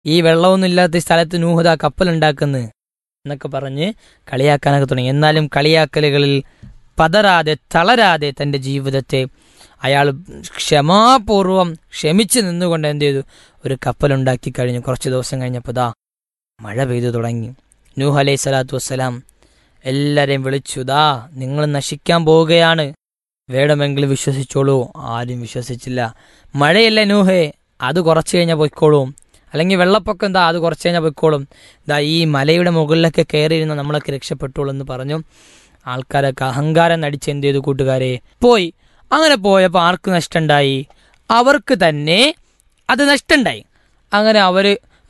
ഈ വെള്ളമൊന്നും ഇല്ലാത്ത ഈ സ്ഥലത്ത് നൂഹത കപ്പലുണ്ടാക്കുന്നു എന്നൊക്കെ പറഞ്ഞ് കളിയാക്കാനൊക്കെ തുടങ്ങി എന്നാലും കളിയാക്കലുകളിൽ പതറാതെ തളരാതെ തൻ്റെ ജീവിതത്തെ അയാൾ ക്ഷമാപൂർവം ക്ഷമിച്ച് നിന്നുകൊണ്ട് എന്ത് ചെയ്തു ഒരു കപ്പലുണ്ടാക്കി കഴിഞ്ഞു കുറച്ച് ദിവസം കഴിഞ്ഞപ്പോൾ ദാ മഴ പെയ്തു തുടങ്ങി നൂഹ് അലൈഹി സ്വലാത്തു വസ്സലാം എല്ലാരെയും വിളിച്ചു ദാ നിങ്ങൾ നശിക്കാൻ പോവുകയാണ് വേണമെങ്കിൽ വിശ്വസിച്ചോളൂ ആരും വിശ്വസിച്ചില്ല മഴയല്ലേ നൂഹേ അത് കുറച്ച് കഴിഞ്ഞാൽ പൊയ്ക്കോളും അല്ലെങ്കിൽ വെള്ളപ്പൊക്കം എന്താ അത് കുറച്ച് കഴിഞ്ഞാൽ പൊയ്ക്കോളും ദാ ഈ മലയുടെ മുകളിലൊക്കെ കയറിയിരുന്ന നമ്മളൊക്കെ രക്ഷപ്പെട്ടോളൂ എന്ന് പറഞ്ഞു ആൾക്കാരൊക്കെ അഹങ്കാരം നടിച്ച് എന്ത് ചെയ്തു കൂട്ടുകാരെ പോയി അങ്ങനെ പോയപ്പോൾ ആർക്ക് നഷ്ടമുണ്ടായി അവർക്ക് തന്നെ അത് നഷ്ടമുണ്ടായി അങ്ങനെ അവർ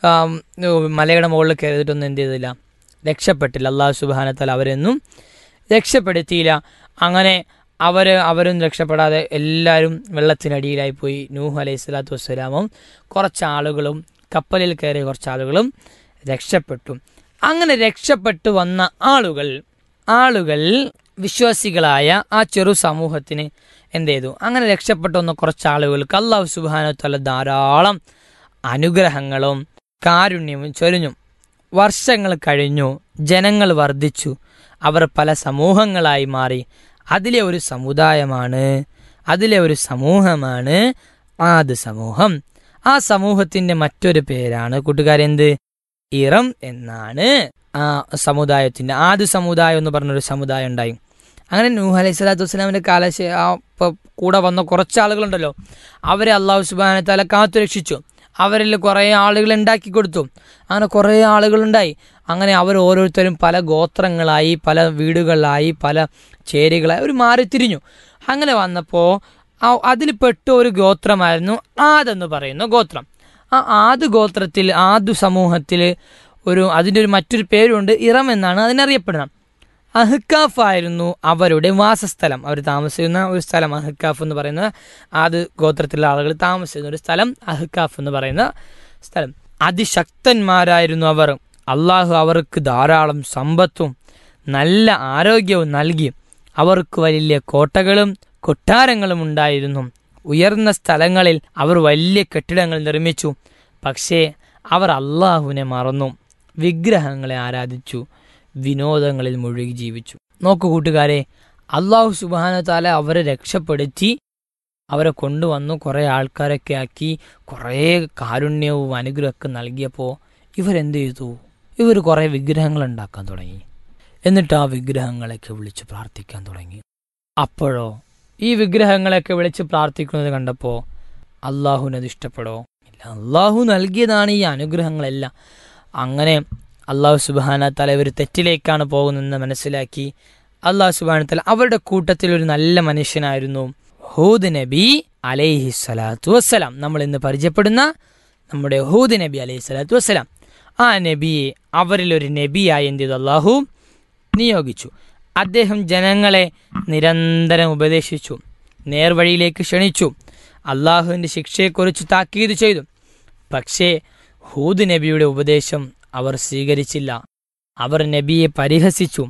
മലയുടെ മുകളിൽ കയറിയിട്ടൊന്നും എന്ത് ചെയ്തില്ല രക്ഷപ്പെട്ടില്ല അള്ളാഹു സുബാനത്താൽ അവരെയൊന്നും രക്ഷപ്പെടുത്തിയില്ല അങ്ങനെ അവർ അവരും രക്ഷപ്പെടാതെ എല്ലാവരും വെള്ളത്തിനടിയിലായി പോയി നൂഹ് അലൈഹി സ്വലാത്തു വസ്സലാമും കുറച്ച് ആളുകളും കപ്പലിൽ കയറിയ കുറച്ച് ആളുകളും രക്ഷപ്പെട്ടു അങ്ങനെ രക്ഷപ്പെട്ടു വന്ന ആളുകൾ ആളുകൾ വിശ്വാസികളായ ആ ചെറു സമൂഹത്തിന് എന്ത് ചെയ്തു അങ്ങനെ രക്ഷപ്പെട്ടു വന്ന കുറച്ച് ആളുകൾക്ക് അള്ളാഹു സുബാനത്തല്ല ധാരാളം അനുഗ്രഹങ്ങളും കാരുണ്യവും ചൊരിഞ്ഞു വർഷങ്ങൾ കഴിഞ്ഞു ജനങ്ങൾ വർദ്ധിച്ചു അവർ പല സമൂഹങ്ങളായി മാറി അതിലെ ഒരു സമുദായമാണ് അതിലെ ഒരു സമൂഹമാണ് ആദ് സമൂഹം ആ സമൂഹത്തിന്റെ മറ്റൊരു പേരാണ് കൂട്ടുകാരെന്ത് ഇറം എന്നാണ് ആ സമുദായത്തിന്റെ ആദ് സമുദായം എന്ന് പറഞ്ഞൊരു സമുദായം ഉണ്ടായി അങ്ങനെ നൂഹ് അലൈഹി സ്വലാത്തു വസ്സലാമിന്റെ കാലശ ആ പ- കൂടെ വന്ന കുറച്ച് ആളുകളുണ്ടല്ലോ അവരെ അള്ളാഹു സുബാനത്താല കാത്തു രക്ഷിച്ചു അവരിൽ കുറേ ആളുകൾ ഉണ്ടാക്കി കൊടുത്തു അങ്ങനെ കുറേ ആളുകളുണ്ടായി അങ്ങനെ അവർ ഓരോരുത്തരും പല ഗോത്രങ്ങളായി പല വീടുകളിലായി പല ചേരികളായി അവർ മാറിത്തിരിഞ്ഞു അങ്ങനെ വന്നപ്പോൾ അതിൽ പെട്ട ഒരു ഗോത്രമായിരുന്നു ആദെന്ന് പറയുന്ന ഗോത്രം ആ ആദ് ഗോത്രത്തിൽ ആദു സമൂഹത്തിൽ ഒരു അതിൻ്റെ ഒരു മറ്റൊരു പേരുണ്ട് ഇറം എന്നാണ് അതിനറിയപ്പെടുന്നത് അഹ്കാഫ് ആയിരുന്നു അവരുടെ വാസസ്ഥലം അവർ താമസിക്കുന്ന ഒരു സ്ഥലം അഹ്കാഫ് എന്ന് പറയുന്ന ആദ് ഗോത്രത്തിലുള്ള ആളുകൾ താമസിക്കുന്ന ഒരു സ്ഥലം അഹ്കാഫ് എന്ന് പറയുന്ന സ്ഥലം അതിശക്തന്മാരായിരുന്നു അവർ അള്ളാഹു അവർക്ക് ധാരാളം സമ്പത്തും നല്ല ആരോഗ്യവും നൽകി അവർക്ക് വലിയ കോട്ടകളും കൊട്ടാരങ്ങളും ഉണ്ടായിരുന്നു ഉയർന്ന സ്ഥലങ്ങളിൽ അവർ വലിയ കെട്ടിടങ്ങൾ നിർമ്മിച്ചു പക്ഷേ അവർ അള്ളാഹുവിനെ മറന്നു വിഗ്രഹങ്ങളെ ആരാധിച്ചു വിനോദങ്ങളിൽ മുഴുകി ജീവിച്ചു നോക്കൂ കൂട്ടുകാരെ അള്ളാഹു സുബാന താല അവരെ രക്ഷപ്പെടുത്തി അവരെ കൊണ്ടുവന്നു കുറേ ആൾക്കാരൊക്കെ ആക്കി കുറേ കാരുണ്യവും അനുഗ്രഹമൊക്കെ നൽകിയപ്പോൾ ഇവരെന്ത് ചെയ്തു ഇവർ കുറേ വിഗ്രഹങ്ങൾ ഉണ്ടാക്കാൻ തുടങ്ങി എന്നിട്ട് ആ വിഗ്രഹങ്ങളെയൊക്കെ വിളിച്ച് പ്രാർത്ഥിക്കാൻ തുടങ്ങി അപ്പോഴോ ഈ വിഗ്രഹങ്ങളെയൊക്കെ വിളിച്ച് പ്രാർത്ഥിക്കുന്നത് കണ്ടപ്പോൾ അള്ളാഹുവിനത് ഇഷ്ടപ്പെടോ ഇല്ല അള്ളാഹു നൽകിയതാണ് ഈ അനുഗ്രഹങ്ങളെല്ലാം അങ്ങനെ അള്ളാഹു സുബാന തല ഇവർ തെറ്റിലേക്കാണ് പോകുന്നതെന്ന് മനസ്സിലാക്കി അള്ളാഹു സുബാന തല അവരുടെ കൂട്ടത്തിൽ ഒരു നല്ല മനുഷ്യനായിരുന്നു ഹൂദ് നബി അലൈഹി സ്വലാത്തു വസ്സലാം നമ്മൾ ഇന്ന് പരിചയപ്പെടുന്ന നമ്മുടെ ഹൂദ് നബി അലൈഹി സ്വലാത്തു വസ്സലാം ആ നബിയെ അവരിൽ ഒരു നബിയായി എന്ത് ചെയ്തു അള്ളാഹു നിയോഗിച്ചു അദ്ദേഹം ജനങ്ങളെ നിരന്തരം ഉപദേശിച്ചു നേർവഴിയിലേക്ക് ക്ഷണിച്ചു അള്ളാഹുവിൻ്റെ ശിക്ഷയെക്കുറിച്ച് താക്കീത് ചെയ്തു പക്ഷേ ഹൂദ് നബിയുടെ ഉപദേശം അവർ സ്വീകരിച്ചില്ല അവർ നബിയെ പരിഹസിച്ചു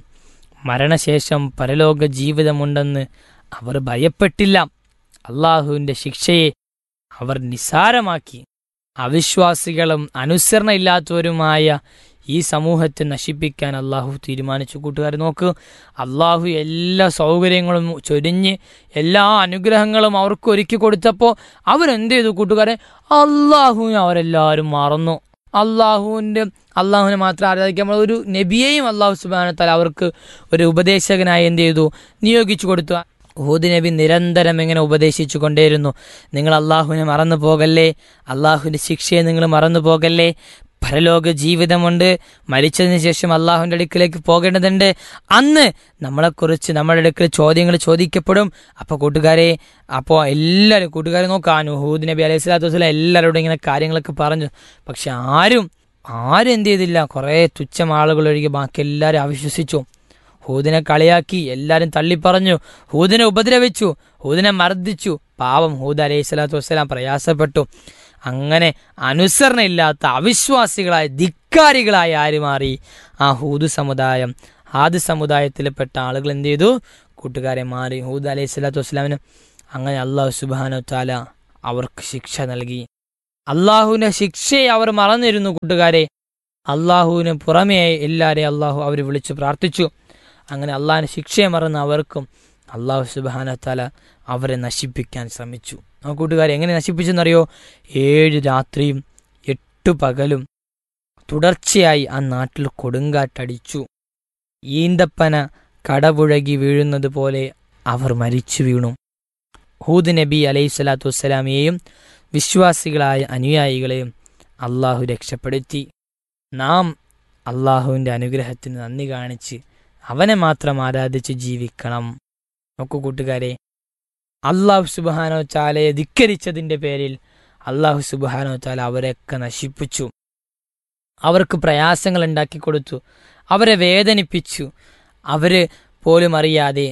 മരണശേഷം പരലോക ജീവിതമുണ്ടെന്ന് അവർ ഭയപ്പെട്ടില്ല അള്ളാഹുവിൻ്റെ ശിക്ഷയെ അവർ നിസ്സാരമാക്കി അവിശ്വാസികളും അനുസരണയില്ലാത്തവരുമായ ഈ സമൂഹത്തെ നശിപ്പിക്കാൻ അള്ളാഹു തീരുമാനിച്ചു കൂട്ടുകാർ നോക്ക് അള്ളാഹു എല്ലാ സൗകര്യങ്ങളും ചൊരിഞ്ഞ് എല്ലാ അനുഗ്രഹങ്ങളും അവർക്ക് ഒരുക്കി കൊടുത്തപ്പോൾ അവരെന്ത് ചെയ്തു കൂട്ടുകാരെ അള്ളാഹുവിനെ അവരെല്ലാവരും മറന്നു അള്ളാഹുവിൻ്റെ അള്ളാഹുവിനെ മാത്രം ആരാധിക്കാൻ ഒരു നബിയെയും അള്ളാഹു സുബാനത്താൽ അവർക്ക് ഒരു ഉപദേശകനായി എന്ത് ചെയ്തു നിയോഗിച്ചു കൊടുത്തു ഹൂദ് നബി നിരന്തരം ഇങ്ങനെ ഉപദേശിച്ചു കൊണ്ടേയിരുന്നു നിങ്ങൾ അള്ളാഹുവിനെ മറന്നു പോകല്ലേ അള്ളാഹുവിൻ്റെ ശിക്ഷയെ നിങ്ങൾ മറന്നു പോകല്ലേ പരലോക ജീവിതമുണ്ട് മരിച്ചതിന് ശേഷം അള്ളാഹുവിൻ്റെ അടുക്കിലേക്ക് പോകേണ്ടതുണ്ട് അന്ന് നമ്മളെക്കുറിച്ച് നമ്മുടെ അടുക്കൽ ചോദ്യങ്ങൾ ചോദിക്കപ്പെടും അപ്പോൾ കൂട്ടുകാരെ അപ്പോൾ എല്ലാവരും കൂട്ടുകാരെ നോക്കാം ഹൂദ് നബി അലൈഹി സ്വലാത്തു വസ്സലാം എല്ലാവരോടും ഇങ്ങനെ കാര്യങ്ങളൊക്കെ പറഞ്ഞു പക്ഷെ ആരും ആരും എന്ത് ചെയ്തില്ല കുറേ തുച്ഛം ആളുകൾ ഒഴികെ ബാക്കി എല്ലാവരും അവിശ്വസിച്ചു ഹൂദിനെ കളിയാക്കി എല്ലാവരും തള്ളിപ്പറഞ്ഞു ഹൂദിനെ ഉപദ്രവിച്ചു ഹൂദിനെ മർദ്ദിച്ചു പാവം ഹൂദ് അലൈഹി സ്വലാത്തു വസ്സലാം പ്രയാസപ്പെട്ടു അങ്ങനെ അനുസരണയില്ലാത്ത അവിശ്വാസികളായ ധിക്കാരികളായ ആര് മാറി ആ ഹൂദ് സമുദായം ആദ് സമുദായത്തിൽപ്പെട്ട ആളുകൾ എന്ത് ചെയ്തു കൂട്ടുകാരെ മാറി ഹൂദ് അലൈഹി സ്വലാത്തു വസ്സലാമിന് അങ്ങനെ അള്ളാഹു സുബാനു താല അവർക്ക് ശിക്ഷ നൽകി അള്ളാഹുവിന്റെ ശിക്ഷയെ അവർ മറന്നിരുന്നു കൂട്ടുകാരെ അള്ളാഹുവിന് പുറമേ എല്ലാവരെയും അള്ളാഹു അവർ വിളിച്ച് പ്രാർത്ഥിച്ചു അങ്ങനെ അള്ളാഹിന്റെ ശിക്ഷയെ മറന്ന് അവർക്കും അള്ളാഹു സുബാനത്താല അവരെ നശിപ്പിക്കാൻ ശ്രമിച്ചു ആ കൂട്ടുകാരെ എങ്ങനെ നശിപ്പിച്ചെന്നറിയോ ഏഴ് രാത്രിയും എട്ട് പകലും തുടർച്ചയായി ആ നാട്ടിൽ കൊടുങ്കാറ്റടിച്ചു ഈന്തപ്പന കടപുഴകി വീഴുന്നത് പോലെ അവർ മരിച്ചു വീണു ഹൂദ് നബി അലൈഹി സ്വലാത്തു വസ്സലാമിയെയും വിശ്വാസികളായ അനുയായികളെയും അള്ളാഹു രക്ഷപ്പെടുത്തി നാം അള്ളാഹുവിൻ്റെ അനുഗ്രഹത്തിന് നന്ദി കാണിച്ച് അവനെ മാത്രം ആരാധിച്ച് ജീവിക്കണം നോക്കൂ കൂട്ടുകാരെ അള്ളാഹു സുബാനോ ചാലയെ ധിക്കരിച്ചതിൻ്റെ പേരിൽ അള്ളാഹു സുബാനോ ചാല അവരെയൊക്കെ നശിപ്പിച്ചു അവർക്ക് പ്രയാസങ്ങൾ ഉണ്ടാക്കി കൊടുത്തു അവരെ വേദനിപ്പിച്ചു അവര് പോലും അറിയാതെ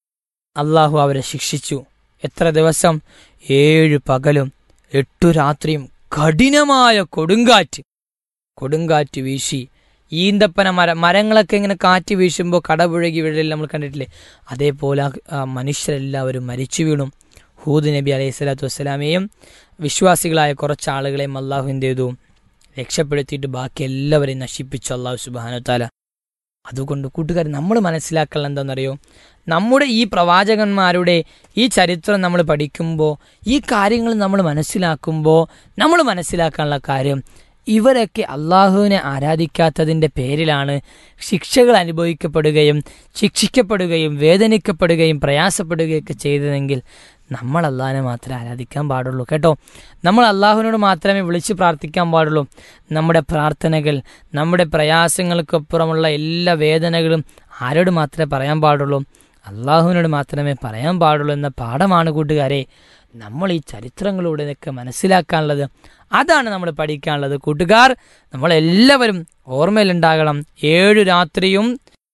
അള്ളാഹു അവരെ ശിക്ഷിച്ചു എത്ര ദിവസം ഏഴ് പകലും എട്ടു രാത്രിയും കഠിനമായ കൊടുങ്കാറ്റ് കൊടുങ്കാറ്റ് വീശി ഈന്തപ്പന മര മരങ്ങളൊക്കെ ഇങ്ങനെ കാറ്റ് വീശുമ്പോൾ കടപുഴകി വീഴൽ നമ്മൾ കണ്ടിട്ടില്ലേ അതേപോലെ ആ- ആ മനുഷ്യരെല്ലാവരും മരിച്ചു വീണു ഹൂദ് നബി അലൈഹി സ്വലാത്തു വസ്സലാമയെയും വിശ്വാസികളായ കുറച്ച് ആളുകളെയും അള്ളാഹു എന്ത് ചെയ്തു രക്ഷപ്പെടുത്തിയിട്ട് ബാക്കി എല്ലാവരെയും നശിപ്പിച്ചു അള്ളാഹു സുബാനു താല അതുകൊണ്ട് കൂട്ടുകാർ നമ്മൾ മനസ്സിലാക്കണം എന്താണെന്നറിയോ നമ്മുടെ ഈ പ്രവാചകന്മാരുടെ ഈ ചരിത്രം നമ്മൾ പഠിക്കുമ്പോൾ ഈ കാര്യങ്ങൾ നമ്മൾ മനസ്സിലാക്കുമ്പോൾ നമ്മൾ മനസ്സിലാക്കാനുള്ള കാര്യം ഇവരൊക്കെ അള്ളാഹുവിനെ ആരാധിക്കാത്തതിൻ്റെ പേരിലാണ് ശിക്ഷകൾ അനുഭവിക്കപ്പെടുകയും ശിക്ഷിക്കപ്പെടുകയും വേദനിക്കപ്പെടുകയും പ്രയാസപ്പെടുകയൊക്കെ ചെയ്തതെങ്കിൽ നമ്മൾ അള്ളാഹിനെ മാത്രമേ ആരാധിക്കാൻ പാടുള്ളൂ കേട്ടോ നമ്മൾ അള്ളാഹുവിനോട് മാത്രമേ വിളിച്ച് പ്രാർത്ഥിക്കാൻ പാടുള്ളൂ നമ്മുടെ പ്രാർത്ഥനകൾ നമ്മുടെ പ്രയാസങ്ങൾക്കപ്പുറമുള്ള എല്ലാ വേദനകളും ആരോട് മാത്രമേ പറയാൻ പാടുള്ളൂ അള്ളാഹുവിനോട് മാത്രമേ പറയാൻ പാടുള്ളൂ എന്ന പാഠമാണ് കൂട്ടുകാരെ നമ്മൾ ഈ ചരിത്രങ്ങളിലൂടെ ഇതൊക്കെ മനസ്സിലാക്കാനുള്ളത് അതാണ് നമ്മൾ പഠിക്കാനുള്ളത് കൂട്ടുകാർ നമ്മളെല്ലാവരും ഓർമ്മയിലുണ്ടാകണം ഏഴു രാത്രിയും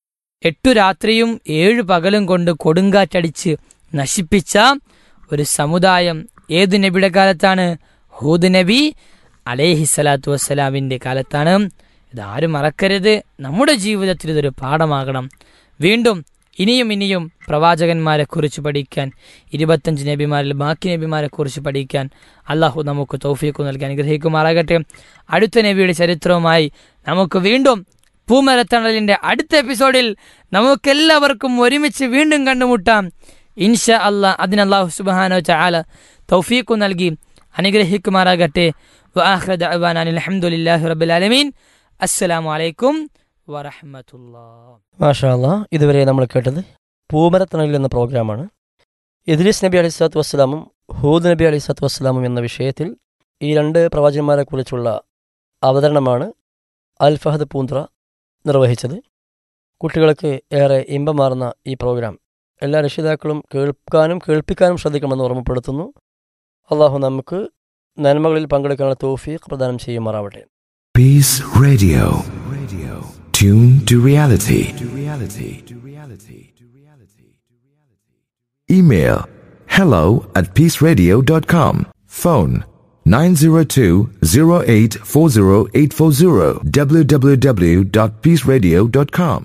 എട്ടു രാത്രിയും ഏഴു പകലും കൊണ്ട് കൊടുങ്കാറ്റടിച്ച് നശിപ്പിച്ച ഒരു സമുദായം ഏത് നബിയുടെ കാലത്താണ് ഹൂദ് നബി അലേഹി സ്വലാത്തു വസ്സലാമിൻ്റെ കാലത്താണ് ഇതാരും മറക്കരുത് നമ്മുടെ ജീവിതത്തിൽ ഇതൊരു പാഠമാകണം വീണ്ടും ഇനിയും ഇനിയും പ്രവാചകന്മാരെ കുറിച്ച് പഠിക്കാൻ ഇരുപത്തഞ്ച് നബിമാരിൽ ബാക്കി നബിമാരെ കുറിച്ച് പഠിക്കാൻ അള്ളാഹു നമുക്ക് തൗഫീഖ് നൽകി അനുഗ്രഹിക്കുമാറാകട്ടെ അടുത്ത നബിയുടെ ചരിത്രവുമായി നമുക്ക് വീണ്ടും പൂമരത്തണലിന്റെ അടുത്ത എപ്പിസോഡിൽ നമുക്കെല്ലാവർക്കും ഒരുമിച്ച് വീണ്ടും കണ്ടുമുട്ടാം ഇൻഷ അല്ലാ അതിന് അള്ളാഹു സുബാനോ ചാല തൗഫീഖു നൽകി അനുഗ്രഹിക്കുമാറാകട്ടെ വആഖിറ ദഅവാനാ അൽഹംദുലില്ലാഹി റബ്ബിൽ ആലമീൻ അസ്സലാമു അലൈക്കും വറഹ്മത്തുള്ളാഹി മാഷാല്ല ഇതുവരെ നമ്മൾ കേട്ടത് പൂമരത്തണലിൽ എന്ന പ്രോഗ്രാമാണ് ഇദ്രീസ് നബി അലൈഹി സ്വലാത്തു വസ്സലാമും ഹൂദ് നബി അലൈഹി സ്വലാത്തു വസ്സലാമും എന്ന വിഷയത്തിൽ ഈ രണ്ട് പ്രവാചകന്മാരെക്കുറിച്ചുള്ള അവതരണമാണ് അൽ ഫഹദ് പൂന്ത്ര നിർവഹിച്ചത് കുട്ടികൾക്ക് ഏറെ ഇമ്പമാർന്ന ഈ പ്രോഗ്രാം എല്ലാ രക്ഷിതാക്കളും കേൾക്കാനും കേൾപ്പിക്കാനും ശ്രദ്ധിക്കണമെന്ന് ഓർമ്മപ്പെടുത്തുന്നു അള്ളാഹു നമുക്ക് നന്മകളിൽ പങ്കെടുക്കാനുള്ള തോഫീഖ് പ്രദാനം ചെയ്യുമാറാവട്ടെ Peace Radio. Radio. Tune to reality. To reality. To reality. To reality. Email hello at peaceradio.com. Phone 902-0840-840 www.peaceradio.com.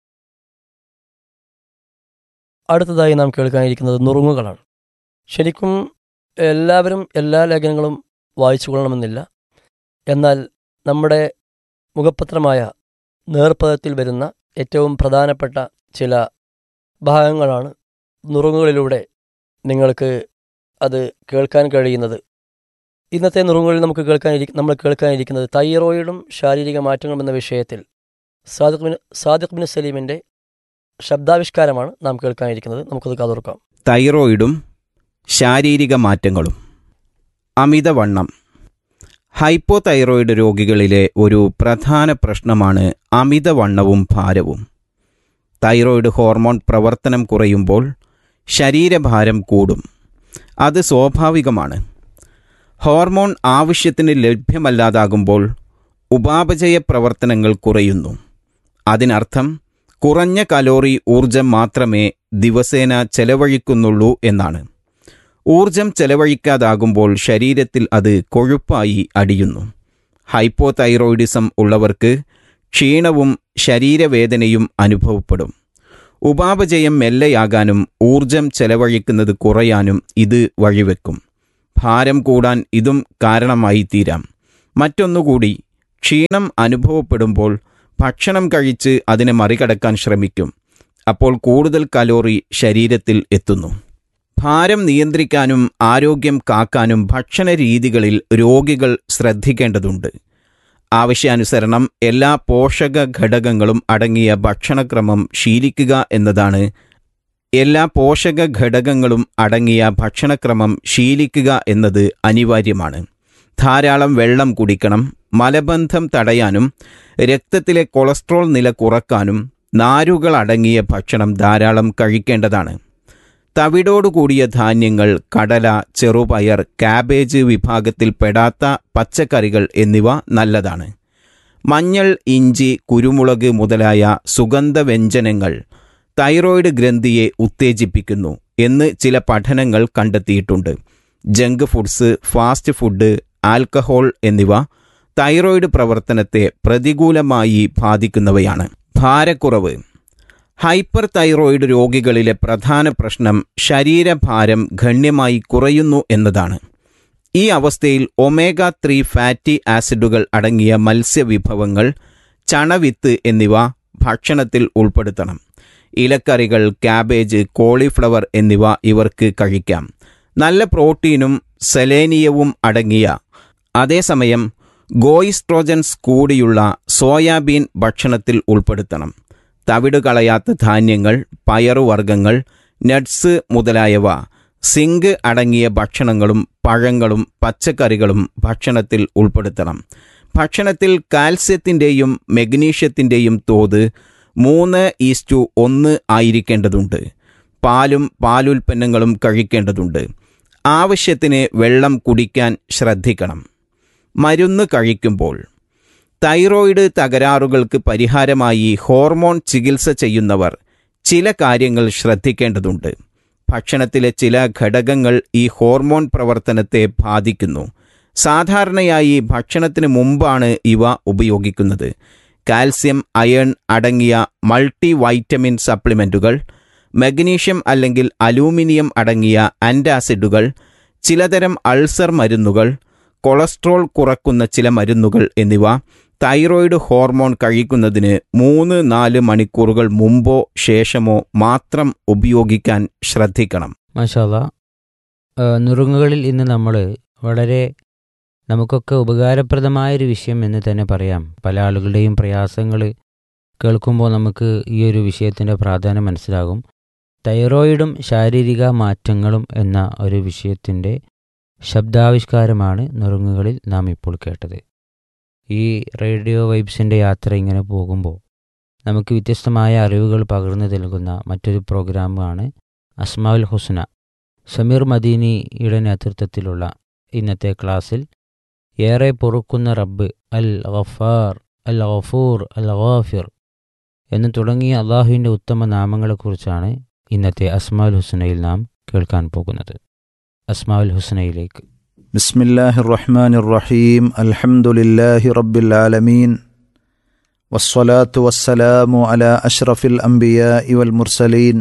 അടുത്തതായി നാം കേൾക്കാനിരിക്കുന്നത് നുറുങ്ങുകളാണ് ശരിക്കും എല്ലാവരും എല്ലാ ലേഖനങ്ങളും വായിച്ചു കൊള്ളണമെന്നില്ല എന്നാൽ നമ്മുടെ മുഖപത്രമായ നേർപ്പദത്തിൽ വരുന്ന ഏറ്റവും പ്രധാനപ്പെട്ട ചില ഭാഗങ്ങളാണ് നുറുങ്ങുകളിലൂടെ നിങ്ങൾക്ക് അത് കേൾക്കാൻ കഴിയുന്നത് ഇന്നത്തെ നുറുങ്ങുകളിൽ നമുക്ക് കേൾക്കാനിരി നമ്മൾ കേൾക്കാനിരിക്കുന്നത് തൈറോയിഡും ശാരീരിക മാറ്റങ്ങളും എന്ന വിഷയത്തിൽ സാദിഖ് ബിൻ സാദിഖ് ബിൻ സലീമിൻ്റെ ശബ്ദാവിഷ്കാരമാണ് നാം കേൾക്കാനിരിക്കുന്നത് നമുക്കത് കാതോർക്കാം തൈറോയിഡും ശാരീരിക മാറ്റങ്ങളും അമിതവണ്ണം ഹൈപ്പോതൈറോയിഡ് രോഗികളിലെ ഒരു പ്രധാന പ്രശ്നമാണ് അമിതവണ്ണവും ഭാരവും തൈറോയിഡ് ഹോർമോൺ പ്രവർത്തനം കുറയുമ്പോൾ ശരീരഭാരം കൂടും അത് സ്വാഭാവികമാണ് ഹോർമോൺ ആവശ്യത്തിന് ലഭ്യമല്ലാതാകുമ്പോൾ ഉപാപചയ പ്രവർത്തനങ്ങൾ കുറയുന്നു അതിനർത്ഥം കുറഞ്ഞ കലോറി ഊർജം മാത്രമേ ദിവസേന ചെലവഴിക്കുന്നുള്ളൂ എന്നാണ് ഊർജം ചെലവഴിക്കാതാകുമ്പോൾ ശരീരത്തിൽ അത് കൊഴുപ്പായി അടിയുന്നു ഹൈപ്പോതൈറോയിഡിസം ഉള്ളവർക്ക് ക്ഷീണവും ശരീരവേദനയും അനുഭവപ്പെടും ഉപാപചയം മെല്ലെയാകാനും ഊർജം ചെലവഴിക്കുന്നത് കുറയാനും ഇത് വഴിവെക്കും ഭാരം കൂടാൻ ഇതും കാരണമായി തീരാം മറ്റൊന്നുകൂടി ക്ഷീണം അനുഭവപ്പെടുമ്പോൾ ഭക്ഷണം കഴിച്ച് അതിനെ മറികടക്കാൻ ശ്രമിക്കും അപ്പോൾ കൂടുതൽ കലോറി ശരീരത്തിൽ എത്തുന്നു ഭാരം നിയന്ത്രിക്കാനും ആരോഗ്യം കാക്കാനും ഭക്ഷണ രീതികളിൽ രോഗികൾ ശ്രദ്ധിക്കേണ്ടതുണ്ട് ആവശ്യാനുസരണം എല്ലാ പോഷക ഘടകങ്ങളും അടങ്ങിയ ഭക്ഷണക്രമം ശീലിക്കുക എന്നതാണ് എല്ലാ പോഷക ഘടകങ്ങളും അടങ്ങിയ ഭക്ഷണക്രമം ശീലിക്കുക എന്നത് അനിവാര്യമാണ് ധാരാളം വെള്ളം കുടിക്കണം മലബന്ധം തടയാനും രക്തത്തിലെ കൊളസ്ട്രോൾ നില കുറക്കാനും നാരുകൾ അടങ്ങിയ ഭക്ഷണം ധാരാളം കഴിക്കേണ്ടതാണ് തവിടോടുകൂടിയ ധാന്യങ്ങൾ കടല ചെറുപയർ കാബേജ് വിഭാഗത്തിൽ പെടാത്ത പച്ചക്കറികൾ എന്നിവ നല്ലതാണ് മഞ്ഞൾ ഇഞ്ചി കുരുമുളക് മുതലായ സുഗന്ധവ്യഞ്ജനങ്ങൾ തൈറോയിഡ് ഗ്രന്ഥിയെ ഉത്തേജിപ്പിക്കുന്നു എന്ന് ചില പഠനങ്ങൾ കണ്ടെത്തിയിട്ടുണ്ട് junk foods fast food alcohol എന്നിവ തൈറോയിഡ് പ്രവർത്തനത്തെ പ്രതികൂലമായി ബാധിക്കുന്നവയാണ് ഭാരക്കുറവ് ഹൈപ്പർ തൈറോയിഡ് രോഗികളിലെ പ്രധാന പ്രശ്നം ശരീരഭാരം ഗണ്യമായി കുറയുന്നു എന്നതാണ് ഈ അവസ്ഥയിൽ ഒമേഗ ത്രീ ഫാറ്റി ആസിഡുകൾ അടങ്ങിയ മത്സ്യവിഭവങ്ങൾ ചണവിത്ത് എന്നിവ ഭക്ഷണത്തിൽ ഉൾപ്പെടുത്തണം ഇലക്കറികൾ കാബേജ് കോളിഫ്ലവർ എന്നിവ ഇവർക്ക് കഴിക്കാം നല്ല പ്രോട്ടീനും സെലേനിയവും അടങ്ങിയ അതേസമയം ഗോയിസ്ട്രോജൻസ് കൂടിയുള്ള സോയാബീൻ ഭക്ഷണത്തിൽ ഉൾപ്പെടുത്തണം തവിട് കളയാത്ത ധാന്യങ്ങൾ പയറുവർഗ്ഗങ്ങൾ നട്സ് മുതലായവ സിങ്ക് അടങ്ങിയ ഭക്ഷണങ്ങളും പഴങ്ങളും പച്ചക്കറികളും ഭക്ഷണത്തിൽ ഉൾപ്പെടുത്തണം ഭക്ഷണത്തിൽ കാൽസ്യത്തിൻ്റെയും മെഗ്നീഷ്യത്തിൻ്റെയും തോത് മൂന്ന് ഈസ്റ്റു ഒന്ന് ആയിരിക്കേണ്ടതുണ്ട് പാലും പാലുൽപ്പന്നങ്ങളും കഴിക്കേണ്ടതുണ്ട് ആവശ്യത്തിന് വെള്ളം കുടിക്കാൻ ശ്രദ്ധിക്കണം മരുന്ന് കഴിക്കുമ്പോൾ തൈറോയിഡ് തകരാറുകൾക്ക് പരിഹാരമായി ഹോർമോൺ ചികിത്സ ചെയ്യുന്നവർ ചില കാര്യങ്ങൾ ശ്രദ്ധിക്കേണ്ടതുണ്ട് ഭക്ഷണത്തിലെ ചില ഘടകങ്ങൾ ഈ ഹോർമോൺ പ്രവർത്തനത്തെ ബാധിക്കുന്നു സാധാരണയായി ഭക്ഷണത്തിന് മുമ്പാണ് ഇവ ഉപയോഗിക്കുന്നത് കാൽസ്യം അയൺ അടങ്ങിയ മൾട്ടി വൈറ്റമിൻ സപ്ലിമെൻറ്റുകൾ മഗ്നീഷ്യം അല്ലെങ്കിൽ അലൂമിനിയം അടങ്ങിയ ആൻറ്റാസിഡുകൾ ചിലതരം അൾസർ മരുന്നുകൾ കൊളസ്ട്രോൾ കുറക്കുന്ന ചില മരുന്നുകൾ എന്നിവ തൈറോയിഡ് ഹോർമോൺ കഴിക്കുന്നതിന് മൂന്ന് നാല് മണിക്കൂറുകൾ മുമ്പോ ശേഷമോ മാത്രം ഉപയോഗിക്കാൻ ശ്രദ്ധിക്കണം മാഷാല്ല നുറുങ്ങുകളിൽ ഇന്ന് നമ്മൾ വളരെ നമുക്കൊക്കെ ഉപകാരപ്രദമായൊരു വിഷയം എന്ന് തന്നെ പറയാം പല ആളുകളുടെയും പ്രയാസങ്ങൾ കേൾക്കുമ്പോൾ നമുക്ക് ഈ ഒരു വിഷയത്തിൻ്റെ പ്രാധാന്യം മനസ്സിലാകും തൈറോയിഡും ശാരീരിക മാറ്റങ്ങളും എന്ന ഒരു വിഷയത്തിൻ്റെ ശബ്ദാവിഷ്കാരമാണ് നുറുങ്ങുകളിൽ നാം ഇപ്പോൾ കേട്ടത് ഈ റേഡിയോ വൈബ്സിൻ്റെ യാത്ര ഇങ്ങനെ പോകുമ്പോൾ നമുക്ക് വ്യത്യസ്തമായ അറിവുകൾ പകർന്നു നൽകുന്ന മറ്റൊരു പ്രോഗ്രാമാണ് അസ്മാഉൽ ഹുസ്ന ഷമീർ മദീനിയുടെ നേതൃത്വത്തിലുള്ള ഇന്നത്തെ ക്ലാസ്സിൽ ഏറെ പൊറുക്കുന്ന റബ്ബ് അൽ ഗഫാർ അൽ ഗഫൂർ അൽ ഗാഫിർ എന്ന് തുടങ്ങിയ അള്ളാഹുവിൻ്റെ ഉത്തമ നാമങ്ങളെക്കുറിച്ചാണ് ഇന്നത്തെ അസ്മാഉൽ ഹുസ്നയിൽ നാം കേൾക്കാൻ പോകുന്നത് അസ്മാഉൽ ഹുസ്നയിലേക്ക് بسم الله الرحمن الرحيم الحمد لله رب العالمين والصلاة والسلام على أشرف الأنبياء والمرسلين